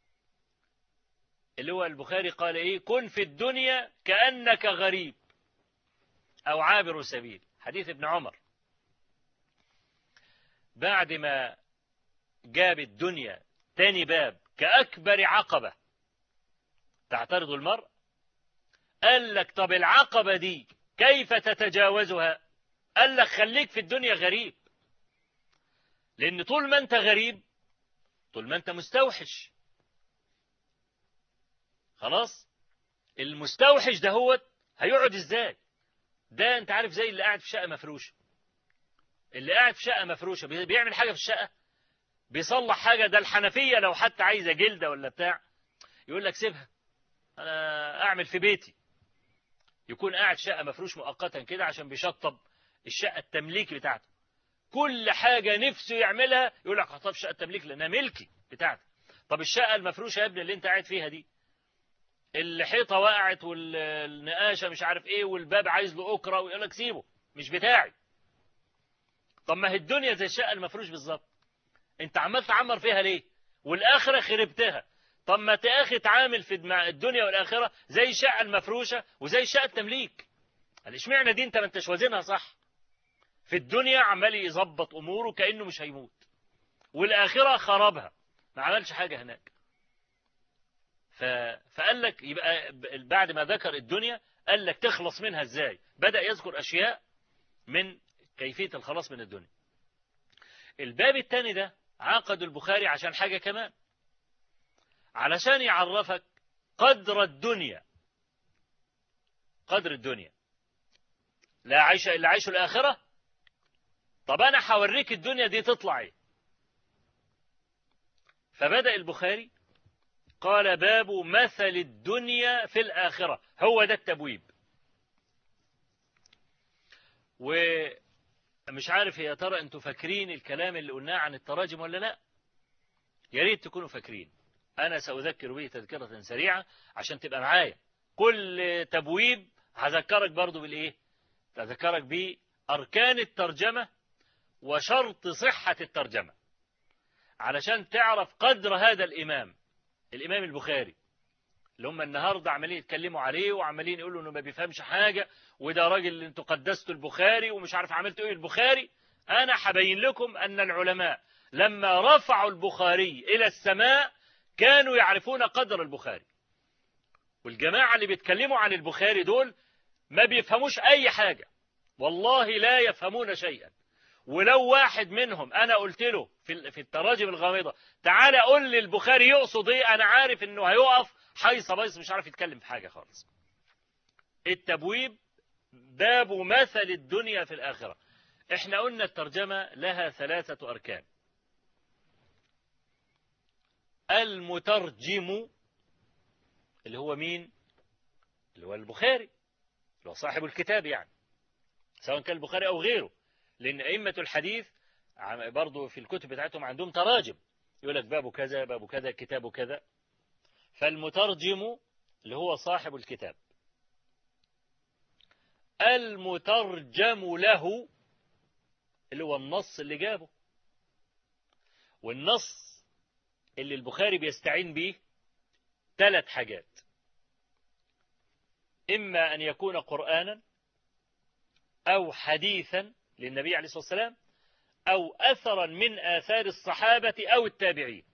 اللي هو البخاري قال ايه كن في الدنيا كأنك غريب أو عابر سبيل حديث ابن عمر بعد ما جاب الدنيا تاني باب كأكبر عقبة تعترض المرء قال لك طب العقبة دي كيف تتجاوزها قال لك خليك في الدنيا غريب لأن طول ما أنت غريب طول ما أنت مستوحش خلاص المستوحش ده هو هيقعد ازاي ده انت عارف زي اللي قاعد في شقة مفروشة اللي قاعد في شقة مفروشة بيعمل حاجة في الشقة بيصلح حاجة ده الحنفية لو حتى عايزة جلدة ولا بتاع يقول لك سيبها انا اعمل في بيتي يكون قاعد شقة مفروش مؤقتا كده عشان بيشطب الشقة التمليكي بتاعته كل حاجة نفسه يعملها يقول لك طب شقة تمليك لانها ملكي بتاعتي طب الشقة المفروشة يا ابني اللي انت قاعد فيها دي الحيطة وقعت والنقاشة مش عارف ايه والباب عايز له أكرة ويقول لك سيبه مش بتاعي طب ما هي الدنيا زي الشقة المفروش بالظبط انت عمال تعمر فيها ليه والآخرة خربتها طب ما تأخي تعامل في الدنيا والآخرة زي الشقة المفروشة وزي الشقة التمليك قال اشمعنى دي انت ما انتش وازنها صح في الدنيا عمال يظبط أموره كأنه مش هيموت والآخرة خربها ما عملش حاجة هناك ف... فقال لك يبقى بعد ما ذكر الدنيا قال لك تخلص منها ازاي بدأ يذكر أشياء من كيفية الخلاص من الدنيا الباب الثاني ده عقد البخاري عشان حاجة كمان علشان يعرفك قدر الدنيا قدر الدنيا لا عيش إلا عيش الآخرة طب أنا هوريك الدنيا دي تطلع ايه فبدأ البخاري قال باب مثل الدنيا في الآخرة هو ده التبويب ومش عارف يا ترى انتوا فاكرين الكلام اللي قلناه عن التراجم ولا لا يا ريت تكونوا فاكرين أنا سأذكر به تذكرة سريعة عشان تبقى معايا كل تبويب هذكرك برضو بالإيه تذكرك بأركان الترجمة وشرط صحة الترجمة علشان تعرف قدر هذا الإمام الإمام البخاري اللي هم النهاردة عمالين يتكلموا عليه وعمالين يقولوا انه ما بيفهمش حاجة وده راجل اللي انتوا قدستوا البخاري ومش عارف عملتوا ايه البخاري انا حبين لكم ان العلماء لما رفعوا البخاري الى السماء كانوا يعرفون قدر البخاري والجماعة اللي بيتكلموا عن البخاري دول ما بيفهموش اي حاجة والله لا يفهمون شيئا ولو واحد منهم انا قلت له في في التراجم الغامضه تعالى قول لي البخاري يقصد ايه انا عارف انه هيقف حيص بيص مش عارف يتكلم في حاجه خالص التبويب باب مثل الدنيا في الاخره احنا قلنا الترجمه لها ثلاثه اركان المترجم اللي هو مين اللي هو البخاري اللي هو صاحب الكتاب يعني سواء كان البخاري او غيره لأن أئمة الحديث برضو في الكتب بتاعتهم عندهم تراجم يقول لك باب كذا باب كذا كتاب كذا فالمترجم اللي هو صاحب الكتاب المترجم له اللي هو النص اللي جابه والنص اللي البخاري بيستعين به ثلاث حاجات إما أن يكون قرآنا أو حديثا للنبي عليه الصلاة والسلام أو أثرا من آثار الصحابة أو التابعين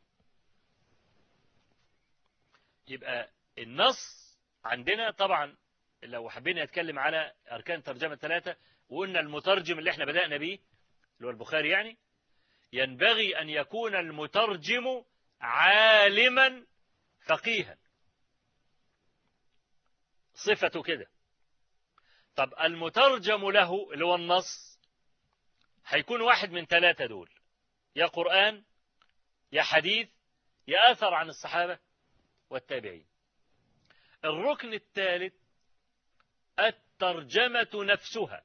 يبقى النص عندنا طبعا لو حبينا نتكلم على أركان ترجمة ثلاثة وقلنا المترجم اللي احنا بدأنا به اللي هو البخاري يعني ينبغي أن يكون المترجم عالما فقيها صفته كده طب المترجم له اللي هو النص هيكون واحد من ثلاثة دول يا قرآن يا حديث يا أثر عن الصحابة والتابعين الركن الثالث الترجمة نفسها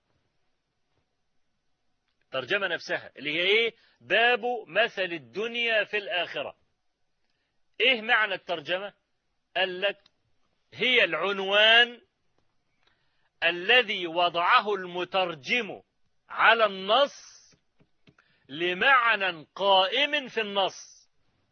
الترجمة نفسها اللي هي ايه باب مثل الدنيا في الآخرة ايه معنى الترجمة قال لك هي العنوان الذي وضعه المترجم على النص لمعنى قائم في النص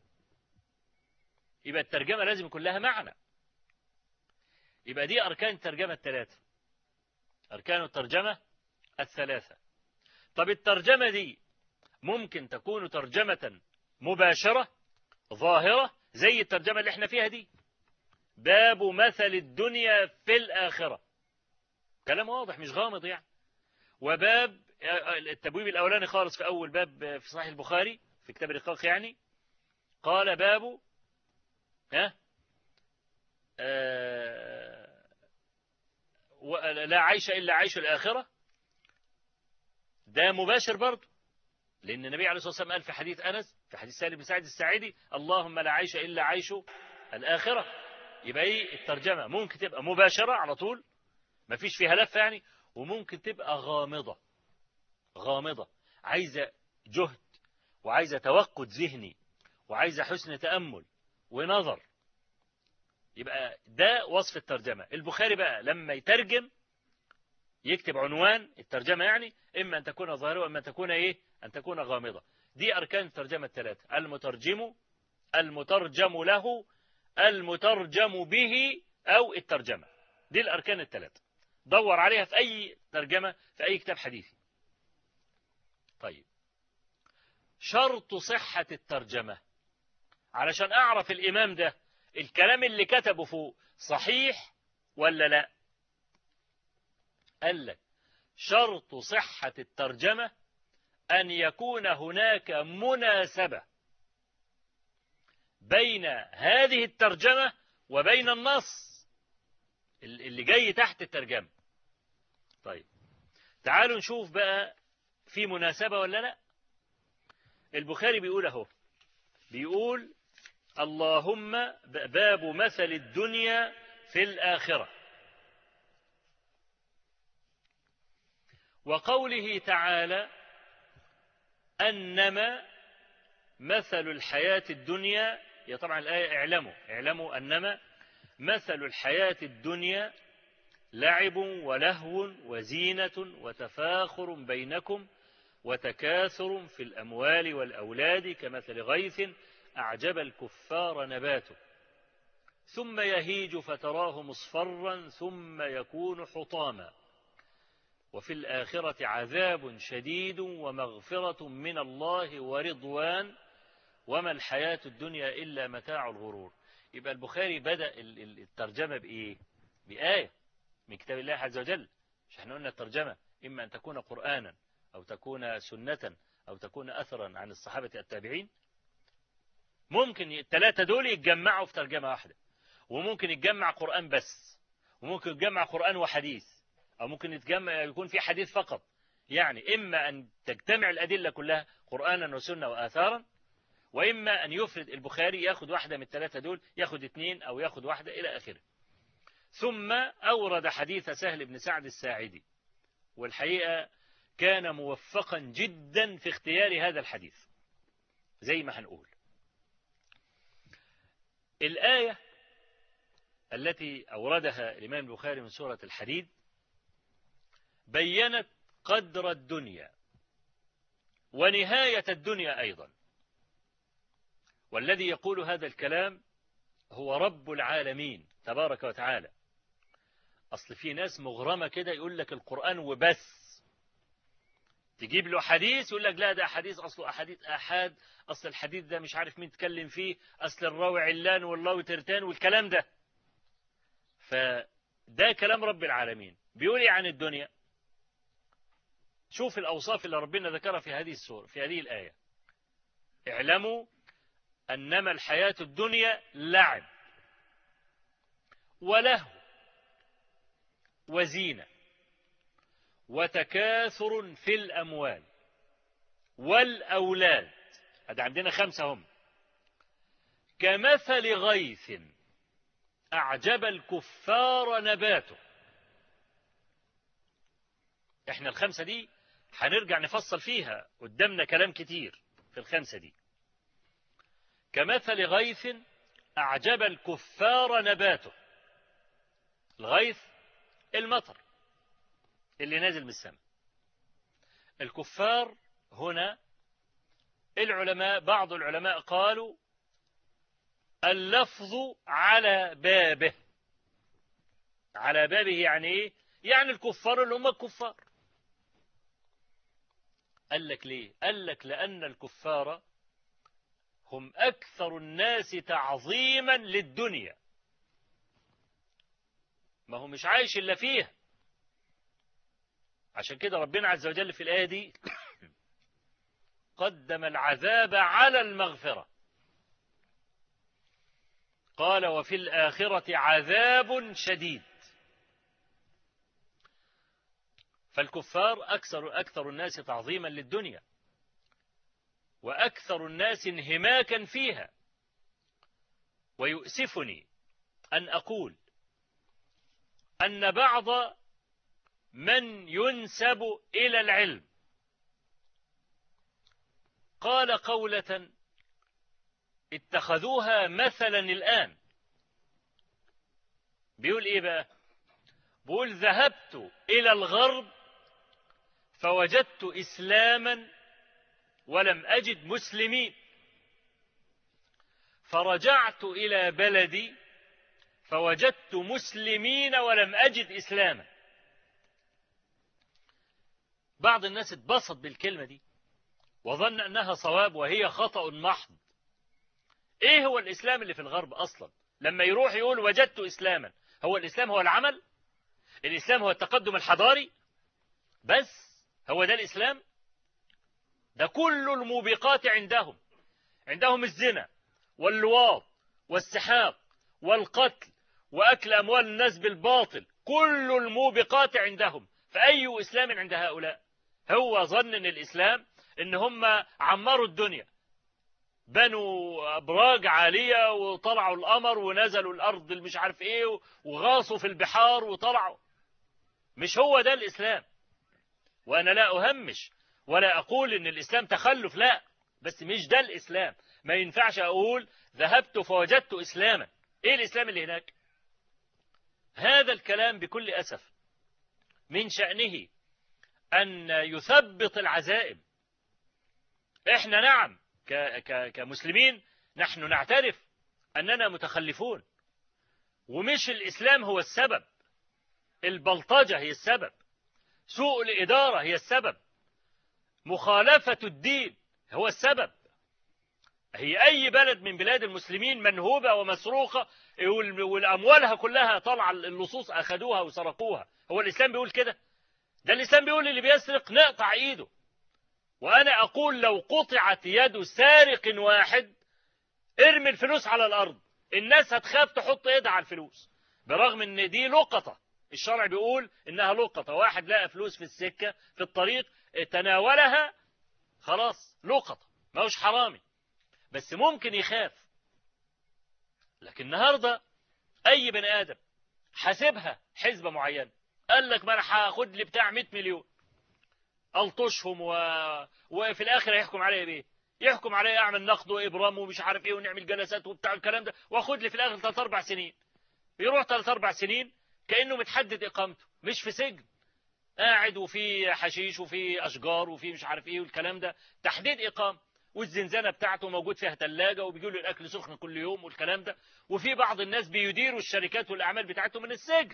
يبقى الترجمة لازم يكون لها معنى يبقى دي أركان الترجمة الثلاثة أركان الترجمة الثلاثة طب الترجمة دي ممكن تكون ترجمة مباشرة ظاهرة زي الترجمة اللي احنا فيها دي باب مثل الدنيا في الآخرة كلام واضح مش غامض يعني وباب التبويب الأولاني خالص في أول باب في صحيح البخاري في كتاب الرقاق يعني قال باب ها آه لا عيش إلا عيش الآخرة ده مباشر برضه لأن النبي عليه الصلاة والسلام قال في حديث أنس في حديث سالم بن سعد الساعدي اللهم لا عيش إلا عيش الآخرة يبقى ايه الترجمة ممكن تبقى مباشرة على طول ما فيش فيها لفة يعني وممكن تبقى غامضة غامضة عايزة جهد وعايزة توقد ذهني وعايزة حسن تأمل ونظر يبقى ده وصف الترجمة البخاري بقى لما يترجم يكتب عنوان الترجمة يعني إما أن تكون ظاهرة وإما أن تكون إيه أن تكون غامضة دي أركان الترجمة الثلاثة المترجم المترجم له المترجم به أو الترجمة دي الأركان الثلاثة دور عليها في أي ترجمة في أي كتاب حديثي طيب شرط صحة الترجمة علشان أعرف الإمام ده الكلام اللي كتبه فوق صحيح ولا لا قال لك شرط صحة الترجمة أن يكون هناك مناسبة بين هذه الترجمة وبين النص اللي جاي تحت الترجمة طيب تعالوا نشوف بقى في مناسبة ولا لا البخاري بيقول اهو بيقول اللهم باب مثل الدنيا في الآخرة وقوله تعالى أنما مثل الحياة الدنيا هي طبعا الآية اعلموا اعلموا أنما مثل الحياة الدنيا لعب ولهو وزينة وتفاخر بينكم وتكاثر في الأموال والأولاد كمثل غيث أعجب الكفار نباته ثم يهيج فتراه مصفرا ثم يكون حطاما وفي الآخرة عذاب شديد ومغفرة من الله ورضوان وما الحياة الدنيا إلا متاع الغرور يبقى البخاري بدأ الترجمة بإيه بآية من كتاب الله عز وجل مش احنا قلنا الترجمة إما أن تكون قرآنا أو تكون سنة أو تكون أثرا عن الصحابة التابعين ممكن الثلاثة دول يتجمعوا في ترجمة واحدة وممكن يتجمع قرآن بس وممكن يتجمع قرآن وحديث أو ممكن يتجمع يكون في حديث فقط يعني إما أن تجتمع الأدلة كلها قرآنا وسنة وآثارا وإما أن يفرد البخاري ياخد واحدة من الثلاثة دول ياخد اثنين أو ياخد واحدة إلى آخره ثم أورد حديث سهل بن سعد الساعدي والحقيقة كان موفقا جدا في اختيار هذا الحديث زي ما هنقول الآية التي أوردها الإمام البخاري من سورة الحديد بينت قدر الدنيا ونهاية الدنيا أيضا والذي يقول هذا الكلام هو رب العالمين تبارك وتعالى أصل في ناس مغرمة كده يقول لك القرآن وبس تجيب له حديث يقول لك لا ده حديث أصله أحاديث أحاد أصل الحديث ده مش عارف مين تكلم فيه أصل الراوي علان والله ترتان والكلام ده فده كلام رب العالمين بيقول عن الدنيا شوف الأوصاف اللي ربنا ذكرها في هذه السورة في هذه الآية اعلموا أنما الحياة الدنيا لعب ولهو وزينة وتكاثر في الأموال والأولاد هذا عندنا خمسة هم كمثل غيث أعجب الكفار نباته احنا الخمسة دي هنرجع نفصل فيها قدامنا كلام كتير في الخمسة دي كمثل غيث أعجب الكفار نباته الغيث المطر اللي نازل من السماء الكفار هنا العلماء بعض العلماء قالوا اللفظ على بابه على بابه يعني ايه يعني الكفار اللي هم الكفار قال لك ليه قال لك لأن الكفار هم أكثر الناس تعظيما للدنيا ما هو مش عايش إلا فيها عشان كده ربنا عز وجل في الآية دي قدم العذاب على المغفرة قال وفي الآخرة عذاب شديد فالكفار أكثر أكثر الناس تعظيما للدنيا وأكثر الناس انهماكا فيها ويؤسفني أن أقول أن بعض من ينسب إلى العلم قال قولة اتخذوها مثلا الآن بيقول إيه بقى بيقول ذهبت إلى الغرب فوجدت إسلاما ولم أجد مسلمين فرجعت إلى بلدي فوجدت مسلمين ولم أجد إسلاما بعض الناس اتبسط بالكلمة دي وظن أنها صواب وهي خطأ محض ايه هو الاسلام اللي في الغرب اصلا لما يروح يقول وجدت اسلاما هو الاسلام هو العمل الاسلام هو التقدم الحضاري بس هو ده الاسلام ده كل الموبقات عندهم عندهم الزنا واللواط والسحاق والقتل وأكل أموال الناس بالباطل كل الموبقات عندهم فأي إسلام عند هؤلاء هو ظن أن الإسلام أن هم عمروا الدنيا بنوا أبراج عالية وطلعوا القمر ونزلوا الأرض مش عارف إيه وغاصوا في البحار وطلعوا مش هو ده الإسلام وأنا لا أهمش ولا أقول أن الإسلام تخلف لا بس مش ده الإسلام ما ينفعش أقول ذهبت فوجدت إسلاما إيه الإسلام اللي هناك هذا الكلام بكل أسف من شأنه أن يثبط العزائم إحنا نعم ك ك كمسلمين نحن نعترف أننا متخلفون ومش الإسلام هو السبب البلطجة هي السبب سوء الإدارة هي السبب مخالفة الدين هو السبب هي أي بلد من بلاد المسلمين منهوبة ومسروقة والأموالها كلها طالعة اللصوص أخذوها وسرقوها هو الإسلام بيقول كده ده الإسلام بيقول اللي بيسرق نقطع إيده وأنا أقول لو قطعت يد سارق واحد ارمي الفلوس على الأرض الناس هتخاف تحط إيدها على الفلوس برغم إن دي لقطة الشرع بيقول إنها لقطة واحد لقى فلوس في السكة في الطريق تناولها خلاص لقطة ما هوش حرامي بس ممكن يخاف لكن النهاردة أي بني آدم حاسبها حسبة معينة قال لك ما أنا هاخد لي بتاع 100 مليون ألطشهم و... وفي الآخر هيحكم عليا بإيه؟ يحكم عليا أعمل نقد وإبرام ومش عارف إيه ونعمل جلسات وبتاع الكلام ده وآخد لي في الآخر ثلاث أربع سنين يروح ثلاث أربع سنين كأنه متحدد إقامته مش في سجن قاعد وفي حشيش وفي أشجار وفي مش عارف إيه والكلام ده تحديد إقامة والزنزانة بتاعته موجود فيها ثلاجة وبيجوا له الأكل سخن كل يوم والكلام ده وفي بعض الناس بيديروا الشركات والأعمال بتاعتهم من السجن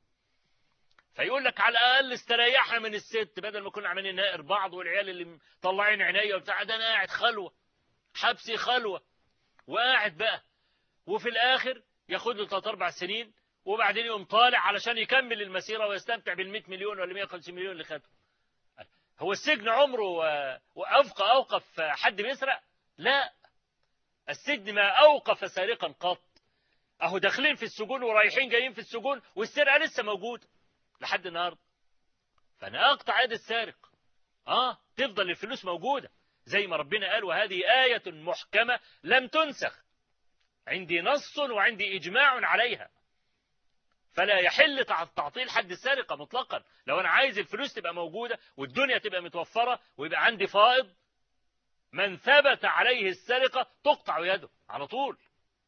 فيقول لك على الأقل استريحها من الست بدل ما كنا عمالين نائر بعض والعيال اللي مطلعين عينيا وبتاع ده أنا قاعد خلوة حبسي خلوة وقاعد بقى وفي الآخر ياخد له ثلاث أربع سنين وبعدين يقوم طالع علشان يكمل المسيرة ويستمتع بال 100 مليون ولا 150 مليون اللي خده هو السجن عمره وأوقف أوقف حد بيسرق لا السجن ما أوقف سارقا قط أهو داخلين في السجون ورايحين جايين في السجون والسرقة لسه موجودة لحد النهاردة فأنا أقطع يد السارق آه تفضل الفلوس موجودة زي ما ربنا قال وهذه آية محكمة لم تنسخ عندي نص وعندي إجماع عليها فلا يحل تعطيل حد السرقة مطلقا لو أنا عايز الفلوس تبقى موجودة والدنيا تبقى متوفرة ويبقى عندي فائض من ثبت عليه السرقة تقطع يده على طول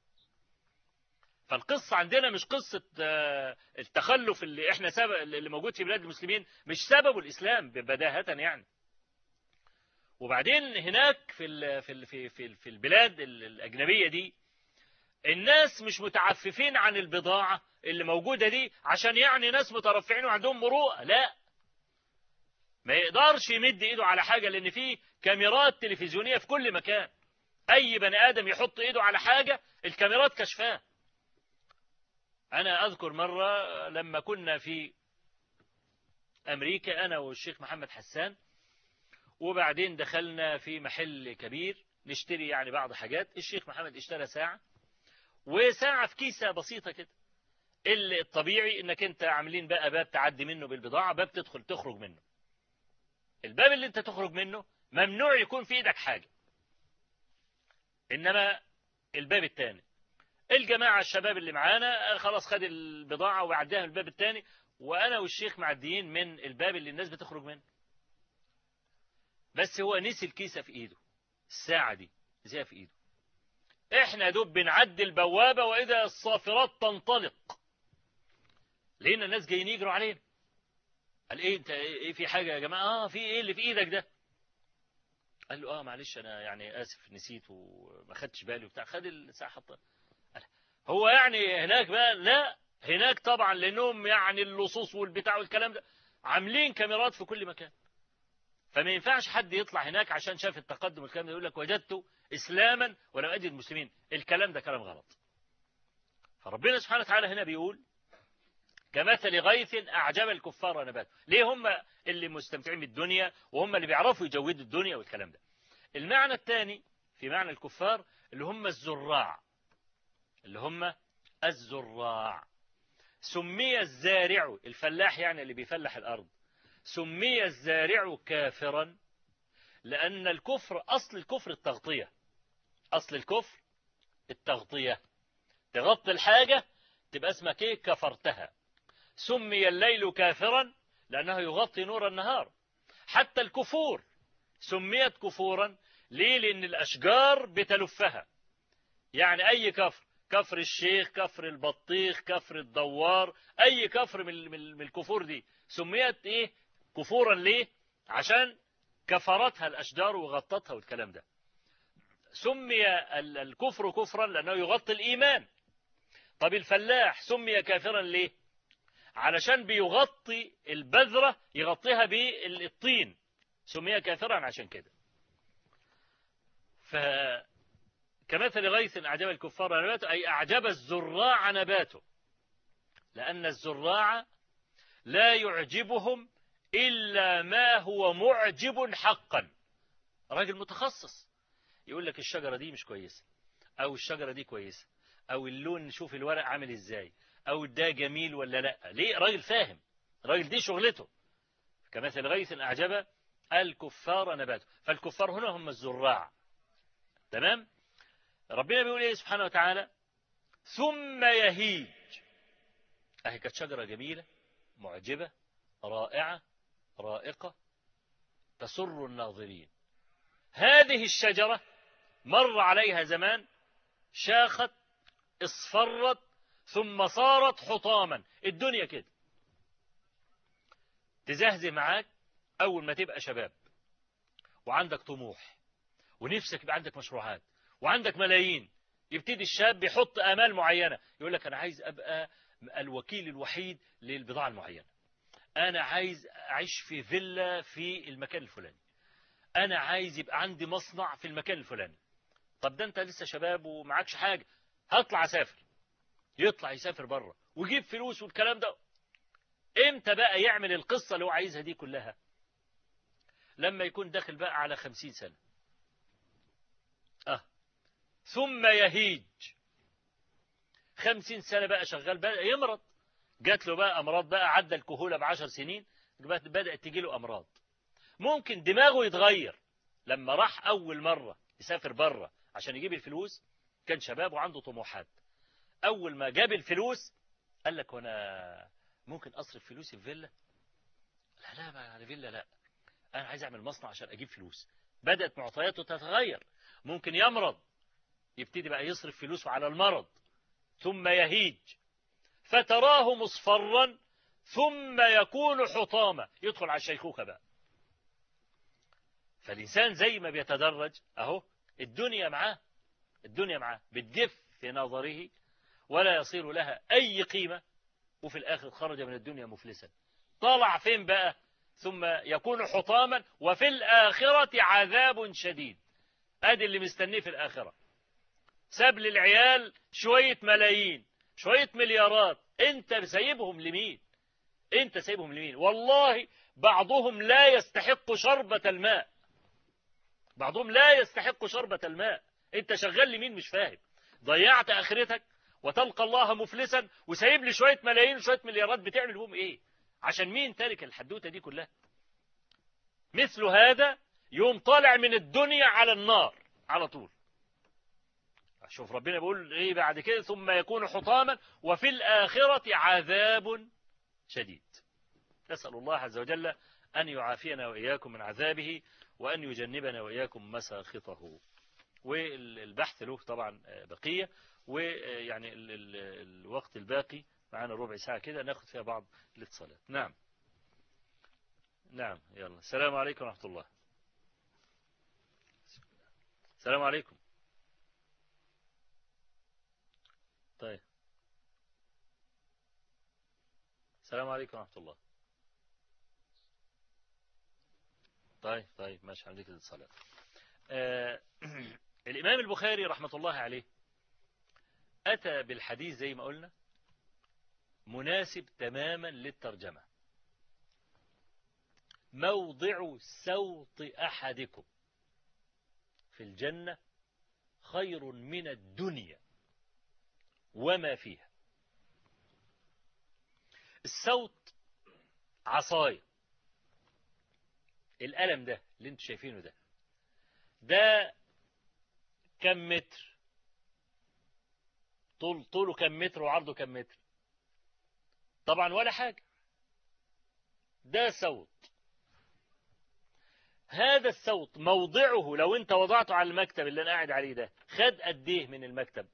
فالقصة عندنا مش قصة التخلف اللي احنا سبب اللي موجود في بلاد المسلمين مش سببه الإسلام بداهة يعني وبعدين هناك في في في في, في البلاد الأجنبية دي الناس مش متعففين عن البضاعة اللي موجودة دي عشان يعني ناس مترفعين وعندهم مروءة لا ما يقدرش يمد ايده على حاجة لان في كاميرات تلفزيونية في كل مكان اي بني ادم يحط ايده على حاجة الكاميرات كشفاه انا اذكر مرة لما كنا في امريكا انا والشيخ محمد حسان وبعدين دخلنا في محل كبير نشتري يعني بعض حاجات الشيخ محمد اشترى ساعة وساعة في كيسة بسيطة كده اللي الطبيعي انك انت عاملين بقى باب تعدي منه بالبضاعة باب تدخل تخرج منه الباب اللي انت تخرج منه ممنوع يكون في ايدك حاجة انما الباب الثاني الجماعة الشباب اللي معانا خلاص خد البضاعة وعداها الباب الثاني وانا والشيخ معديين من الباب اللي الناس بتخرج منه بس هو نسي الكيسة في ايده الساعة دي نسيها في ايده احنا دوب بنعدي البوابة واذا الصافرات تنطلق لقينا الناس جايين يجروا علينا قال ايه انت ايه في حاجة يا جماعة اه في ايه اللي في ايدك ده قال له اه معلش انا يعني اسف نسيت وما خدتش بالي وبتاع خد الساعة حطها هو يعني هناك بقى لا هناك طبعا لانهم يعني اللصوص والبتاع والكلام ده عاملين كاميرات في كل مكان فما ينفعش حد يطلع هناك عشان شاف التقدم والكلام ده يقول لك وجدت إسلاما ولم أجد مسلمين الكلام ده كلام غلط فربنا سبحانه وتعالى هنا بيقول كمثل غيث أعجب الكفار نباته ليه هم اللي مستمتعين بالدنيا وهم اللي بيعرفوا يجودوا الدنيا والكلام ده المعنى الثاني في معنى الكفار اللي هم الزراع اللي هم الزراع سمي الزارع الفلاح يعني اللي بيفلح الأرض سمي الزارع كافرا لأن الكفر أصل الكفر التغطية أصل الكفر التغطية تغطي الحاجة تبقى اسمك ايه كفرتها سمي الليل كافرا لأنه يغطي نور النهار حتى الكفور سميت كفورا ليه لأن الأشجار بتلفها يعني أي كفر كفر الشيخ كفر البطيخ كفر الدوار أي كفر من الكفور دي سميت إيه كفورا ليه عشان كفرتها الأشجار وغطتها والكلام ده سمي الكفر كفرا لأنه يغطي الإيمان طب الفلاح سمي كافرا ليه علشان بيغطي البذرة يغطيها بالطين سمي كافرا عشان كده فكمثل غيث أعجب الكفار نباته أي أعجب الزراع نباته لأن الزراع لا يعجبهم إلا ما هو معجب حقا راجل متخصص يقول لك الشجرة دي مش كويسة أو الشجرة دي كويسة أو اللون نشوف الورق عامل إزاي أو ده جميل ولا لا ليه راجل فاهم راجل دي شغلته كمثل غيث أعجب الكفار نباته فالكفار هنا هم الزراع تمام ربنا بيقول إيه سبحانه وتعالى ثم يهيج أهي كانت شجرة جميلة معجبة رائعة رائقة تسر الناظرين هذه الشجرة مر عليها زمان شاخت اصفرت ثم صارت حطاما الدنيا كده تزهزه معاك أول ما تبقى شباب وعندك طموح ونفسك يبقى عندك مشروعات وعندك ملايين يبتدي الشاب يحط آمال معينة يقول لك أنا عايز أبقى الوكيل الوحيد للبضاعة المعينة أنا عايز أعيش في فيلا في المكان الفلاني أنا عايز يبقى عندي مصنع في المكان الفلاني طب ده أنت لسه شباب ومعكش حاجة هطلع أسافر يطلع يسافر بره ويجيب فلوس والكلام ده امتى بقى يعمل القصة اللي هو عايزها دي كلها لما يكون داخل بقى على خمسين سنة اه ثم يهيج خمسين سنة بقى شغال بقى يمرض جات له بقى أمراض بقى عدى الكهولة بعشر سنين بدأت تجي له أمراض ممكن دماغه يتغير لما راح أول مرة يسافر بره عشان يجيب الفلوس كان شباب وعنده طموحات أول ما جاب الفلوس قال لك وانا ممكن أصرف فلوسي في فيلا لا لا ما على فيلا لا أنا عايز أعمل مصنع عشان أجيب فلوس بدأت معطياته تتغير ممكن يمرض يبتدي بقى يصرف فلوسه على المرض ثم يهيج فتراه مصفرا ثم يكون حطاما يدخل على الشيخوخة بقى فالإنسان زي ما بيتدرج أهو الدنيا معاه الدنيا معاه بتجف في نظره ولا يصير لها أي قيمة وفي الآخر خرج من الدنيا مفلسا طلع فين بقى ثم يكون حطاما وفي الآخرة عذاب شديد أدي اللي مستنيه في الآخرة ساب للعيال شوية ملايين شوية مليارات انت سايبهم لمين انت سايبهم لمين والله بعضهم لا يستحق شربة الماء بعضهم لا يستحق شربة الماء انت شغال لمين مش فاهم ضيعت اخرتك وتلقى الله مفلسا وسايب لي شوية ملايين وشوية مليارات بتعمل بهم ايه عشان مين تارك الحدوتة دي كلها مثل هذا يوم طالع من الدنيا على النار على طول شوف ربنا بيقول ايه بعد كده ثم يكون حطاما وفي الآخرة عذاب شديد نسأل الله عز وجل أن يعافينا وإياكم من عذابه وأن يجنبنا وإياكم مساخطه والبحث له طبعا بقية ويعني ال ال الوقت الباقي معنا ربع ساعة كده ناخد فيها بعض الاتصالات نعم نعم يلا السلام عليكم ورحمة الله السلام عليكم طيب السلام عليكم ورحمة الله طيب طيب ماشي عندك الاتصالات آه الإمام البخاري رحمة الله عليه أتى بالحديث زي ما قلنا مناسب تماما للترجمة موضع سوط أحدكم في الجنة خير من الدنيا وما فيها السوط عصاية القلم ده اللي انتوا شايفينه ده ده كم متر طول طوله كم متر وعرضه كم متر طبعا ولا حاجة ده صوت هذا الصوت موضعه لو انت وضعته على المكتب اللي انا قاعد عليه ده خد قد ايه من المكتب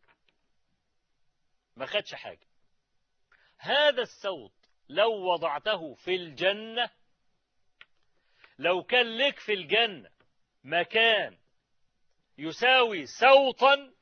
ما خدش حاجة هذا الصوت لو وضعته في الجنة لو كان لك في الجنة مكان يساوي صوتا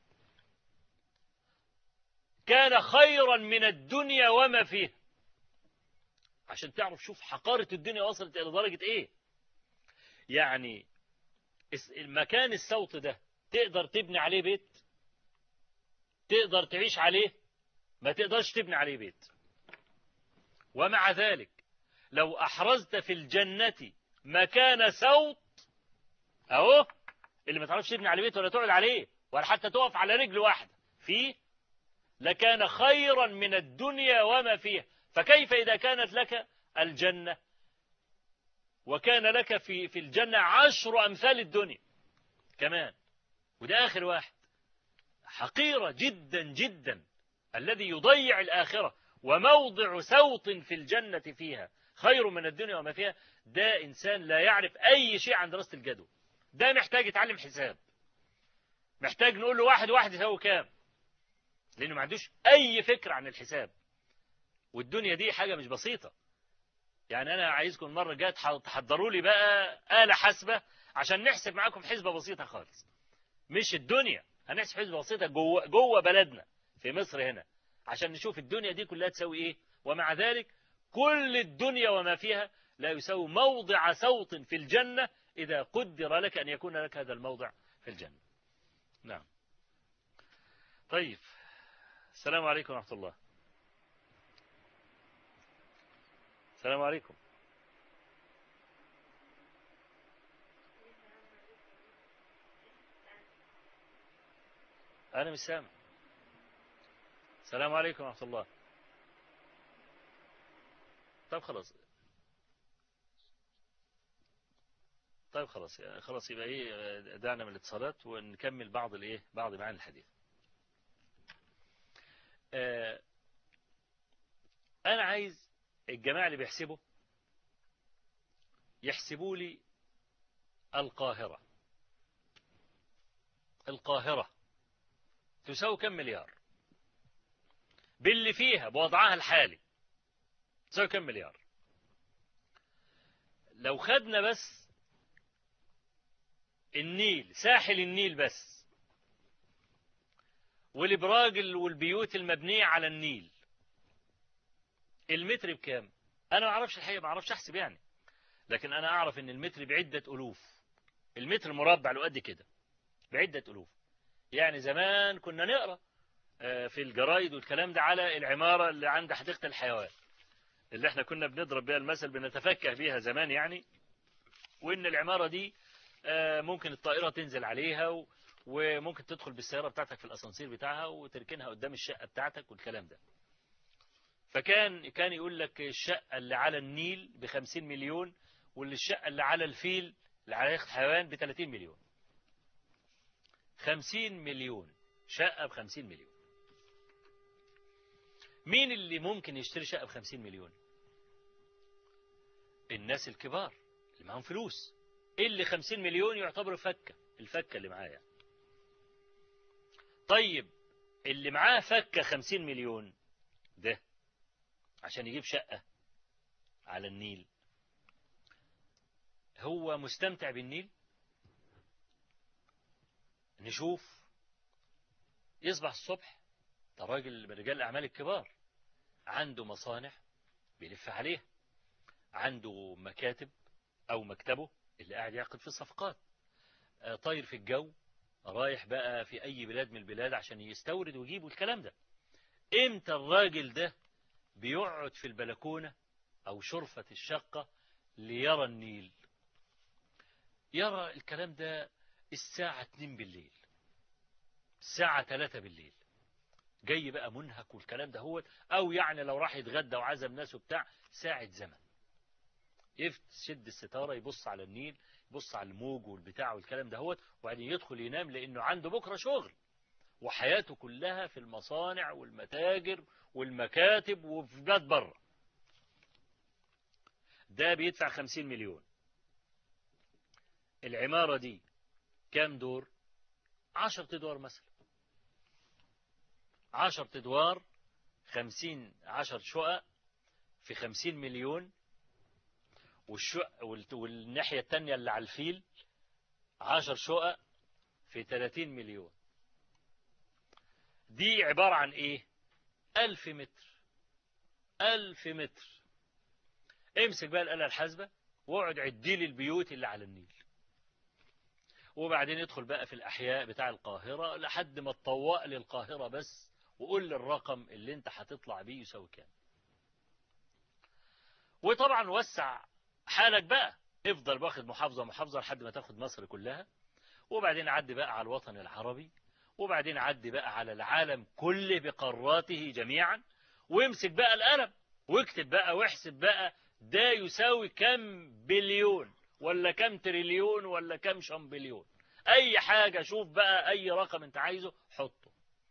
كان خيرا من الدنيا وما فيها عشان تعرف شوف حقارة الدنيا وصلت إلى درجة إيه يعني المكان الصوت ده تقدر تبني عليه بيت تقدر تعيش عليه ما تقدرش تبني عليه بيت ومع ذلك لو أحرزت في الجنة مكان صوت أهو اللي ما تعرفش تبني عليه بيت ولا تقعد عليه ولا حتى تقف على رجل واحدة فيه لكان خيرا من الدنيا وما فيها فكيف إذا كانت لك الجنة وكان لك في في الجنة عشر أمثال الدنيا كمان وده آخر واحد حقيرة جدا جدا الذي يضيع الآخرة وموضع سوط في الجنة فيها خير من الدنيا وما فيها ده إنسان لا يعرف أي شيء عن دراسة الجدوى ده محتاج يتعلم حساب محتاج نقول له واحد واحد يساوي كام لأنه ما عندوش أي فكرة عن الحساب والدنيا دي حاجة مش بسيطة يعني أنا عايزكم مرة جاية تحضروا لي بقى آلة حاسبة عشان نحسب معاكم حسبة بسيطة خالص مش الدنيا هنحسب حسبة بسيطة جوه جوه بلدنا في مصر هنا عشان نشوف الدنيا دي كلها تساوي إيه ومع ذلك كل الدنيا وما فيها لا يساوي موضع صوت في الجنة إذا قدر لك أن يكون لك هذا الموضع في الجنة نعم طيب السلام عليكم ورحمة الله السلام عليكم أنا مش سامع السلام عليكم ورحمة الله طيب خلاص طيب خلاص خلاص يبقى ايه دعنا من الاتصالات ونكمل بعض الايه بعض معاني الحديث آه انا عايز الجماعة اللي بيحسبوا يحسبوا لي القاهرة القاهرة تساوي كم مليار باللي فيها بوضعها الحالي تساوي كم مليار لو خدنا بس النيل ساحل النيل بس والابراج والبيوت المبنية على النيل المتر بكام انا ما اعرفش الحقيقة ما اعرفش احسب يعني لكن انا اعرف ان المتر بعدة الوف المتر مربع له قد كده بعدة الوف يعني زمان كنا نقرأ في الجرايد والكلام ده على العمارة اللي عند حديقة الحيوان اللي احنا كنا بنضرب بها المثل بنتفكه بيها زمان يعني وان العمارة دي ممكن الطائرة تنزل عليها وممكن تدخل بالسيارة بتاعتك في الأسانسير بتاعها وتركنها قدام الشقة بتاعتك والكلام ده فكان كان يقول لك الشقة اللي على النيل ب 50 مليون واللي الشقة اللي على الفيل اللي على حيوان ب 30 مليون 50 مليون شقة ب 50 مليون مين اللي ممكن يشتري شقة ب 50 مليون الناس الكبار اللي معاهم فلوس اللي 50 مليون يعتبروا فكة الفكة اللي معايا طيب اللي معاه فكة 50 مليون ده عشان يجيب شقة على النيل هو مستمتع بالنيل نشوف يصبح الصبح ده راجل من رجال الأعمال الكبار عنده مصانع بيلف عليها عنده مكاتب أو مكتبه اللي قاعد يعقد في الصفقات آه، طاير في الجو رايح بقى في أي بلاد من البلاد عشان يستورد ويجيب الكلام ده امتى الراجل ده بيقعد في البلكونة أو شرفة الشقة ليرى النيل يرى الكلام ده الساعة 2 بالليل الساعة 3 بالليل جاي بقى منهك والكلام ده هو أو يعني لو راح يتغدى وعزم ناس وبتاع ساعة زمن يشد الستارة يبص على النيل يبص على الموج والبتاع والكلام ده هو وبعدين يدخل ينام لأنه عنده بكرة شغل وحياته كلها في المصانع والمتاجر والمكاتب وفي بلاد بره ده بيدفع خمسين مليون العمارة دي كام دور عشر ادوار مثلا عشر ادوار خمسين عشر شقق في خمسين مليون والشقق والناحية التانية اللي على الفيل عشر شقق في تلاتين مليون دي عبارة عن ايه ألف متر ألف متر امسك بقى الآلة الحاسبة واقعد عدي لي البيوت اللي على النيل وبعدين ادخل بقى في الأحياء بتاع القاهرة لحد ما تطوق للقاهرة بس وقول لي الرقم اللي انت هتطلع بيه يساوي كام وطبعا وسع حالك بقى افضل واخد محافظة محافظة لحد ما تاخد مصر كلها وبعدين عدي بقى على الوطن العربي وبعدين عدي بقى على العالم كله بقاراته جميعا وامسك بقى القلم واكتب بقى واحسب بقى ده يساوي كم بليون ولا كم تريليون ولا كم شمبليون اي حاجة شوف بقى اي رقم انت عايزه حطه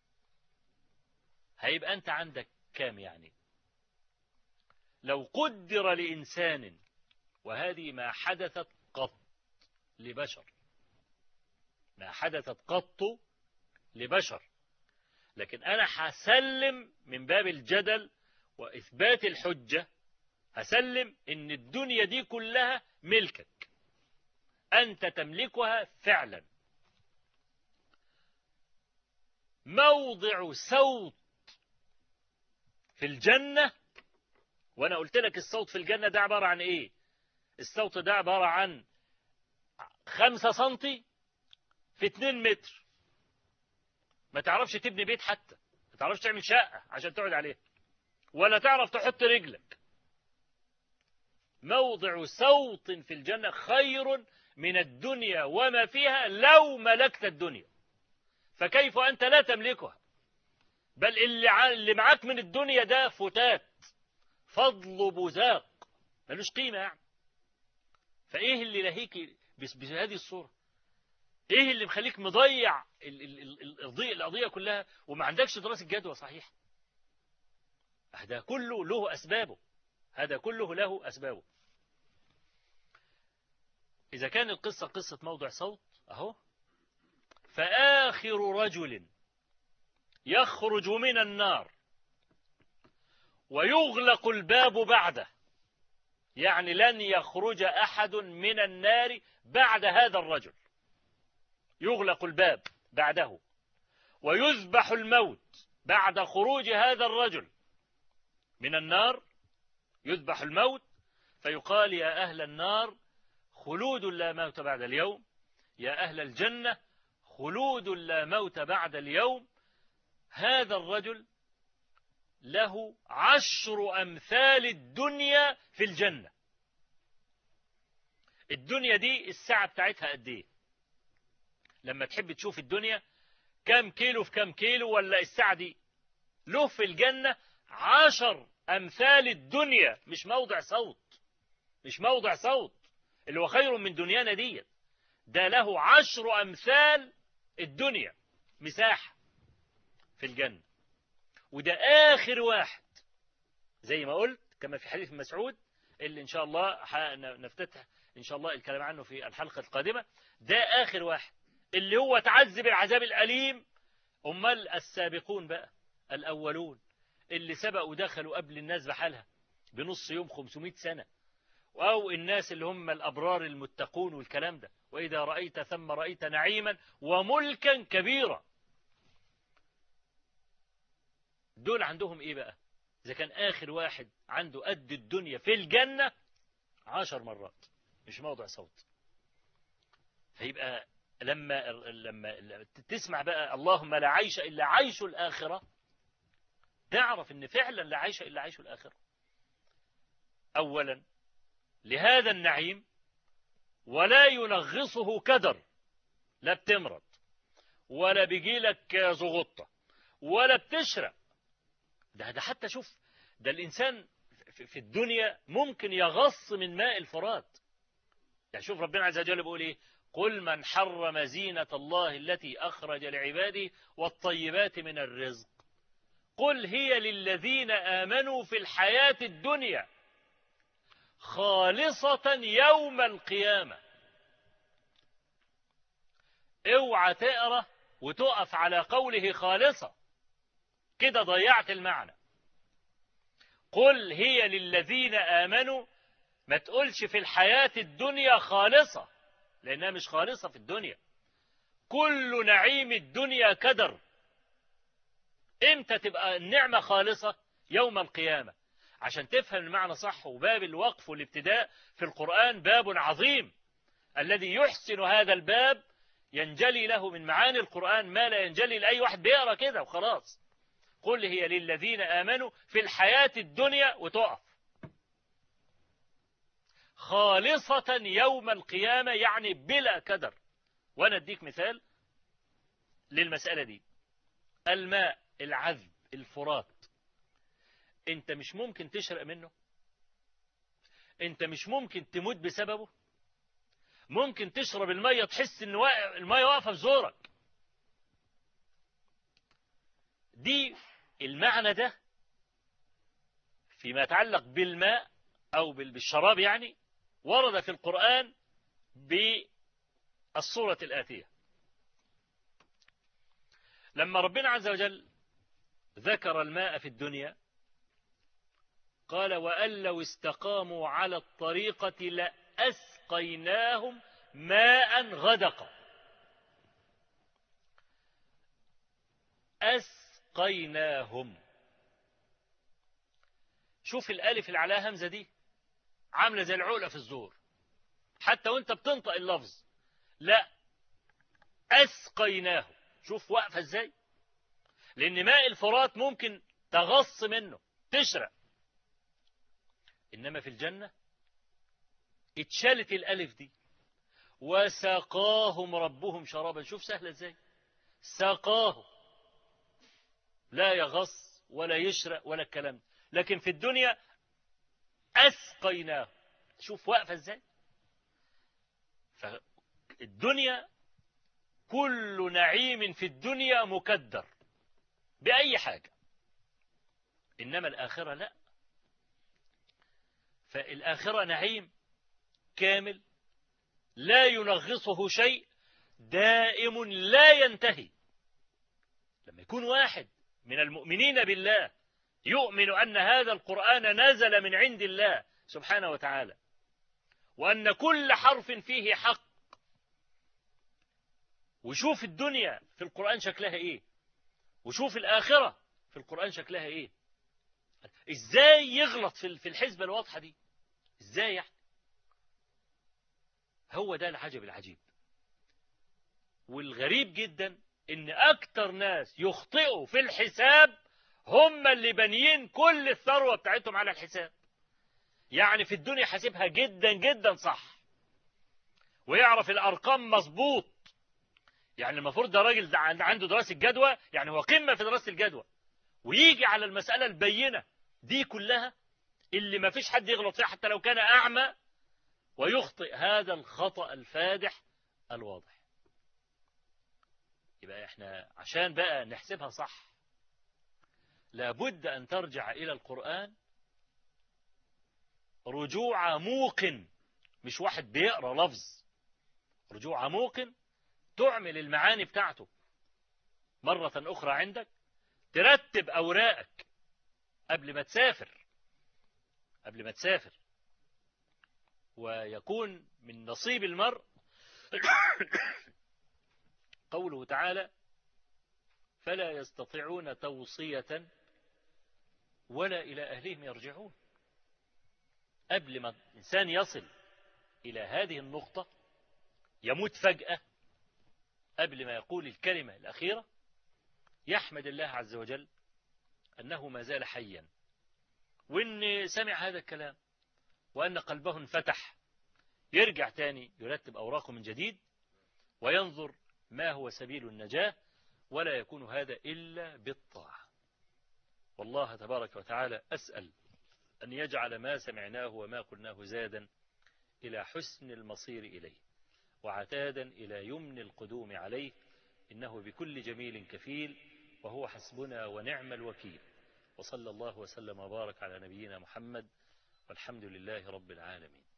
هيبقى انت عندك كام يعني لو قدر لإنسان وهذه ما حدثت قط لبشر ما حدثت قط لبشر لكن أنا هسلم من باب الجدل وإثبات الحجة هسلم إن الدنيا دي كلها ملكك أنت تملكها فعلا موضع صوت في الجنة وأنا قلت لك الصوت في الجنة ده عبارة عن إيه الصوت ده عبارة عن خمسة سنتي في اتنين متر ما تعرفش تبني بيت حتى ما تعرفش تعمل شقة عشان تقعد عليها ولا تعرف تحط رجلك موضع صوت في الجنة خير من الدنيا وما فيها لو ملكت الدنيا فكيف أنت لا تملكها بل اللي اللي معاك من الدنيا ده فتات فضل بزاق ملوش قيمة يعني فإيه اللي لهيك بهذه الصورة إيه اللي مخليك مضيع القضية كلها وما عندكش دراسة جدوى صحيح هذا كله له أسبابه هذا كله له أسبابه إذا كان القصة قصة موضع صوت أهو فآخر رجل يخرج من النار ويغلق الباب بعده يعني لن يخرج أحد من النار بعد هذا الرجل يغلق الباب بعده ويذبح الموت بعد خروج هذا الرجل من النار يذبح الموت فيقال يا أهل النار خلود لا موت بعد اليوم يا أهل الجنة خلود لا موت بعد اليوم هذا الرجل له عشر أمثال الدنيا في الجنة الدنيا دي الساعة بتاعتها قد ايه لما تحب تشوف الدنيا كم كيلو في كم كيلو ولا الساعة دي له في الجنة عشر أمثال الدنيا مش موضع صوت مش موضع صوت اللي هو خير من دنيانا دي ده له عشر أمثال الدنيا مساحة في الجنة وده آخر واحد زي ما قلت كما في حديث مسعود اللي إن شاء الله نفتتح إن شاء الله الكلام عنه في الحلقة القادمة ده آخر واحد اللي هو تعذب العذاب الأليم أمال السابقون بقى الأولون اللي سبقوا دخلوا قبل الناس بحالها بنص يوم 500 سنة أو الناس اللي هم الأبرار المتقون والكلام ده وإذا رأيت ثم رأيت نعيما وملكا كبيرا دول عندهم إيه بقى إذا كان آخر واحد عنده قد الدنيا في الجنة عشر مرات مش موضع صوت فيبقى لما لما تسمع بقى اللهم لا عيش إلا عيش الآخرة تعرف ان فعلا لا عيش إلا عيش الآخرة أولا لهذا النعيم ولا ينغصه كدر لا بتمرض ولا بيجيلك زغطة ولا بتشرب ده ده حتى شوف ده الإنسان في الدنيا ممكن يغص من ماء الفرات يعني شوف ربنا عز وجل بيقول ايه قل من حرم زينة الله التي أخرج لعباده والطيبات من الرزق قل هي للذين آمنوا في الحياة الدنيا خالصة يوم القيامة اوعى تقرأ وتقف على قوله خالصة كده ضيعت المعنى قل هي للذين آمنوا ما تقولش في الحياة الدنيا خالصة لأنها مش خالصة في الدنيا كل نعيم الدنيا كدر امتى تبقى النعمة خالصة يوم القيامة عشان تفهم المعنى صح وباب الوقف والابتداء في القرآن باب عظيم الذي يحسن هذا الباب ينجلي له من معاني القرآن ما لا ينجلي لأي واحد بيقرأ كده وخلاص قل هي للذين آمنوا في الحياة الدنيا وتقف خالصة يوم القيامة يعني بلا كدر وأنا أديك مثال للمسألة دي الماء العذب الفرات انت مش ممكن تشرق منه انت مش ممكن تموت بسببه ممكن تشرب المية تحس ان المية واقفة في زورك دي المعنى ده فيما يتعلق بالماء او بالشراب يعني ورد في القرآن بالصورة الآتية لما ربنا عز وجل ذكر الماء في الدنيا قال وأن لو استقاموا على الطريقة لأسقيناهم ماء غدقا أسقيناهم شوف الألف اللي عليها همزة دي عاملة زي العقلة في الزور حتى وانت بتنطق اللفظ لا أسقيناه شوف واقفة ازاي لأن ماء الفرات ممكن تغص منه تشرق إنما في الجنة اتشالت الألف دي وسقاهم ربهم شرابا شوف سهلة ازاي سقاه لا يغص ولا يشرق ولا الكلام لكن في الدنيا أسقيناه شوف واقفة ازاي فالدنيا كل نعيم في الدنيا مكدر بأي حاجة إنما الآخرة لا فالآخرة نعيم كامل لا ينغصه شيء دائم لا ينتهي لما يكون واحد من المؤمنين بالله يؤمن أن هذا القرآن نزل من عند الله سبحانه وتعالى وأن كل حرف فيه حق وشوف الدنيا في القرآن شكلها إيه وشوف الآخرة في القرآن شكلها إيه إزاي يغلط في الحزبة الواضحة دي إزاي يعني هو ده العجب العجيب والغريب جدا إن أكتر ناس يخطئوا في الحساب هم اللي بانيين كل الثروة بتاعتهم على الحساب يعني في الدنيا حاسبها جدا جدا صح ويعرف الأرقام مظبوط يعني المفروض ده راجل عنده دراسة جدوى يعني هو قمة في دراسة الجدوى ويجي على المسألة البينة دي كلها اللي ما فيش حد يغلط فيها حتى لو كان أعمى ويخطئ هذا الخطأ الفادح الواضح يبقى احنا عشان بقى نحسبها صح لابد أن ترجع إلى القرآن رجوع موقن مش واحد بيقرأ لفظ رجوع موقن تعمل المعاني بتاعته مرة أخرى عندك ترتب أوراقك قبل ما تسافر قبل ما تسافر ويكون من نصيب المرء قوله تعالى فلا يستطيعون توصية ولا إلى أهلهم يرجعون قبل ما الإنسان يصل إلى هذه النقطة يموت فجأة قبل ما يقول الكلمة الأخيرة يحمد الله عز وجل أنه ما زال حيا وإن سمع هذا الكلام وأن قلبه انفتح يرجع تاني يرتب أوراقه من جديد وينظر ما هو سبيل النجاة ولا يكون هذا إلا بالطاعة والله تبارك وتعالى أسأل أن يجعل ما سمعناه وما قلناه زادا إلى حسن المصير إليه وعتادا إلى يمن القدوم عليه إنه بكل جميل كفيل وهو حسبنا ونعم الوكيل وصلى الله وسلم وبارك على نبينا محمد والحمد لله رب العالمين